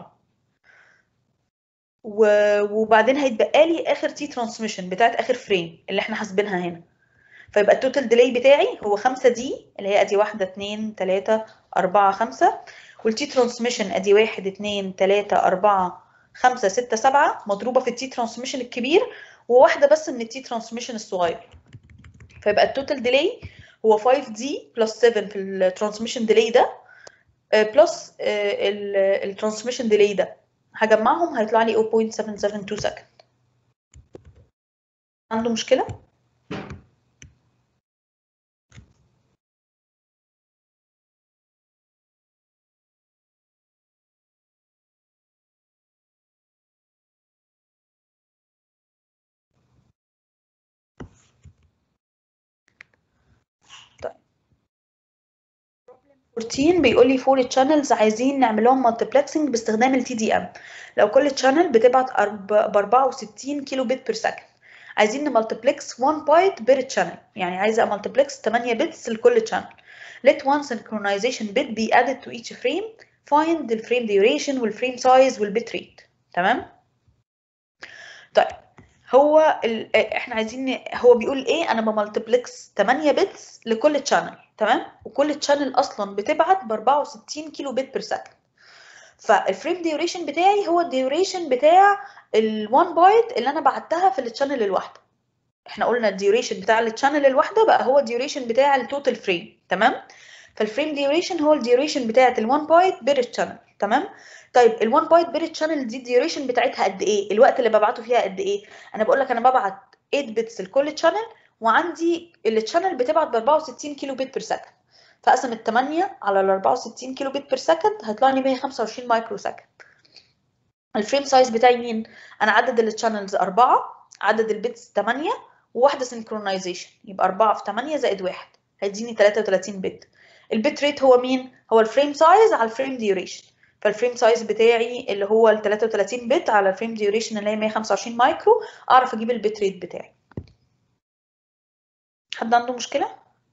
و- وبعدين هيتبقى لي اخر تي ترانسميشن بتاعت اخر فريم اللي احنا حاسبينها هنا فيبقى التوتال ديلي بتاعي هو 5 دي اللي هي ادي 1 2 3 4 5 والتي ترانسميشن ادي 1 2 3 4 5 6 7 مضروبه في التي ترانسميشن الكبير وواحده بس من التي ترانسميشن الصغير فيبقى التوتال ديلي هو 5 دي بلس 7 في الترانسميشن ديلي ده بلس الترانسميشن ديلي ده هجمعهم هيطلع لي 0.772 سكند عنده مشكله طيب 14 بيقول لي فور تشانلز عايزين نعمل لهم مالتيبلكسنج باستخدام التي دي ام لو كل تشانل بتبعت ب 64 كيلو بت بير سكند عايزين نمالتيبلكس 1 بايت بير تشانل يعني عايزه امالتيبلكس 8 بيتس لكل تشانل let one synchronization bit be added to each frame find the frame duration والفريم size والبيت ريت تمام طيب هو ال... احنا عايزين ن- هو بيقول ايه انا بمالتيبلكس 8 بتس لكل تشانل تمام وكل تشانل اصلا بتبعت ب 64 كيلو بت بير سكند فالفريم ديوريشن بتاعي هو الديوريشن بتاع ال1 بايت اللي انا بعتها في التشانل الواحده احنا قلنا الديوريشن بتاع التشانل الواحده بقى هو الديوريشن بتاع التوتال فريم تمام فالفريم ديوريشن هو الديوريشن بتاعت ال1 بايت بير تشانل تمام طيب ال1 بايت بير تشانل دي الديوريشن بتاعتها قد ايه الوقت اللي ببعته فيها قد ايه انا بقول لك انا ببعت 8 بتس لكل تشانل وعندي التشانل بتبعت ب 64 كيلو بت بير سكند فاقسم ال 8 على ال 64 كيلو بت بير سكند هيطلع لي 125 مايكرو سكند الفريم سايز بتاعي مين انا عدد التشانلز 4 عدد البيتس 8 وواحده سنكرونايزيشن يبقى 4 في 8 زائد 1 هيديني 33 بت البت ريت هو مين هو الفريم سايز على الفريم ديوريشن فالفريم سايز بتاعي اللي هو ال 33 بت على الفريم ديوريشن اللي هي 125 مايكرو اعرف اجيب البت ريت بتاعي حد عنده مشكله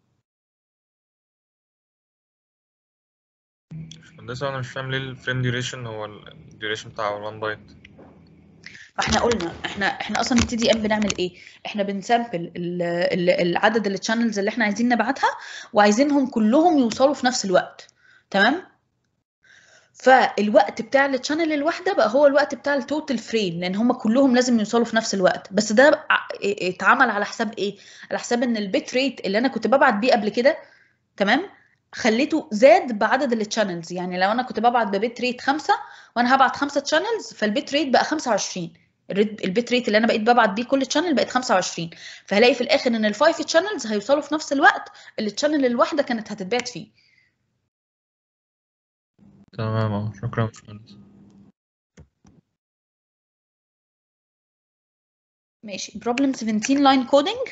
هندسة أنا مش فاهم ليه الفريم ديوريشن هو الديوريشن بتاع 1 بايت ما احنا قلنا احنا احنا اصلا التي دي ام بنعمل ايه احنا بنسامبل ال- ال- العدد التشانلز اللي احنا عايزين نبعتها وعايزينهم كلهم يوصلوا في نفس الوقت تمام فالوقت بتاع التشانل الواحده بقى هو الوقت بتاع التوتال فريم لان هم كلهم لازم يوصلوا في نفس الوقت بس ده ع- اتعمل على حساب ايه على حساب ان البيت ريت اللي انا كنت ببعت بيه قبل كده تمام خليته زاد بعدد التشانلز يعني لو انا كنت ببعت ببيت ريت خمسة وانا هبعت خمسة تشانلز فالبيت ريت بقى 25 الريت- البيت ريت اللي انا بقيت ببعت بيه كل تشانل بقت 25 فهلاقي في الاخر ان الفايف تشانلز هيوصلوا في نفس الوقت اللي التشانل الواحده كانت هتتبعت فيه تمام اه شكرا يا باشمهندس ماشي بروبلم 17 لاين كودنج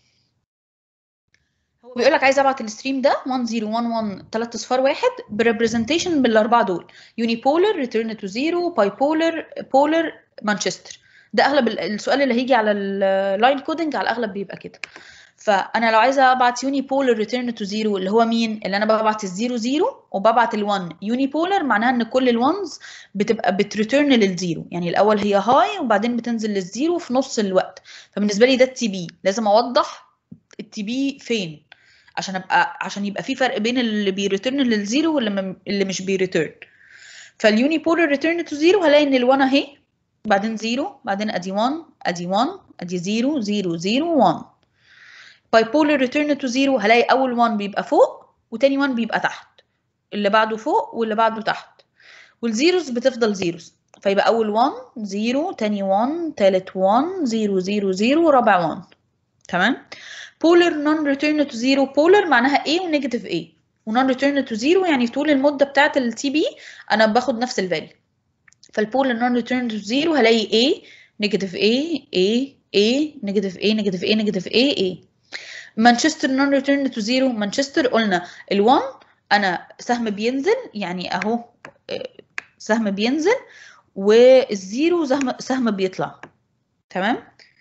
هو بيقول لك عايز ابعت الستريم ده 1011 3 اصفار واحد بريبريزنتيشن بالاربعه دول يوني بولر ريتيرن تو زيرو باي بولر بولر مانشستر ده اغلب ال- السؤال اللي هيجي على اللاين كودنج على الاغلب بيبقى كده فانا لو عايزه ابعت يوني بولر ريتيرن تو زيرو اللي هو مين اللي انا ببعت الزيرو زيرو وببعت ال1 يوني بولر معناها ان كل الوانز بتبقى بتريتيرن للزيرو يعني الاول هي هاي وبعدين بتنزل للزيرو في نص الوقت فبالنسبه لي ده التي بي لازم اوضح التي بي فين عشان ابقى عشان يبقى في فرق بين اللي بيريتيرن للزيرو واللي م- اللي مش بيريتيرن فاليوني بولر ريتيرن تو زيرو هلاقي ان ال1 اهي بعدين زيرو بعدين ادي 1 ادي 1 ادي 0 0 0 1 باي بولر ريتيرن تو زيرو هلاقي اول 1 بيبقى فوق وتاني 1 بيبقى تحت اللي بعده فوق واللي بعده تحت والزيروز بتفضل زيروز فيبقى اول 1 0 تاني 1 تالت 1 0 0 0 رابع 1 تمام بولر نون ريتيرن تو زيرو بولر معناها A ونيجاتيف A ونون ريتيرن تو زيرو يعني طول المده بتاعه التي بي انا باخد نفس الفاليو فالبولر نون ريتيرن تو زيرو هلاقي A نيجاتيف A A A نيجاتيف A نيجاتيف A نيجاتيف A A مانشستر نون ريتيرن تو زيرو مانشستر قلنا ال1 انا سهم بينزل يعني اهو آه، سهم بينزل والزيرو سهم سهم بيطلع تمام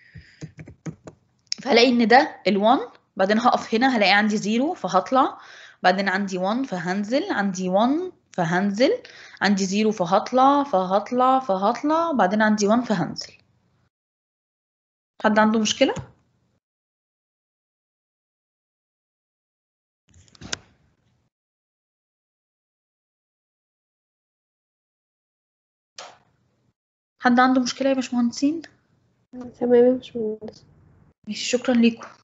فهلاقي ان ده ال1 بعدين هقف هنا هلاقي عندي زيرو فهطلع بعدين عندي 1 فهنزل عندي 1 فهنزل عندي زيرو فهطلع فهطلع فهطلع بعدين عندي 1 فهنزل حد عنده مشكلة؟ حد عنده مشكلة يا باشمهندسين؟ تمام يا باشمهندس ماشي شكرا ليكم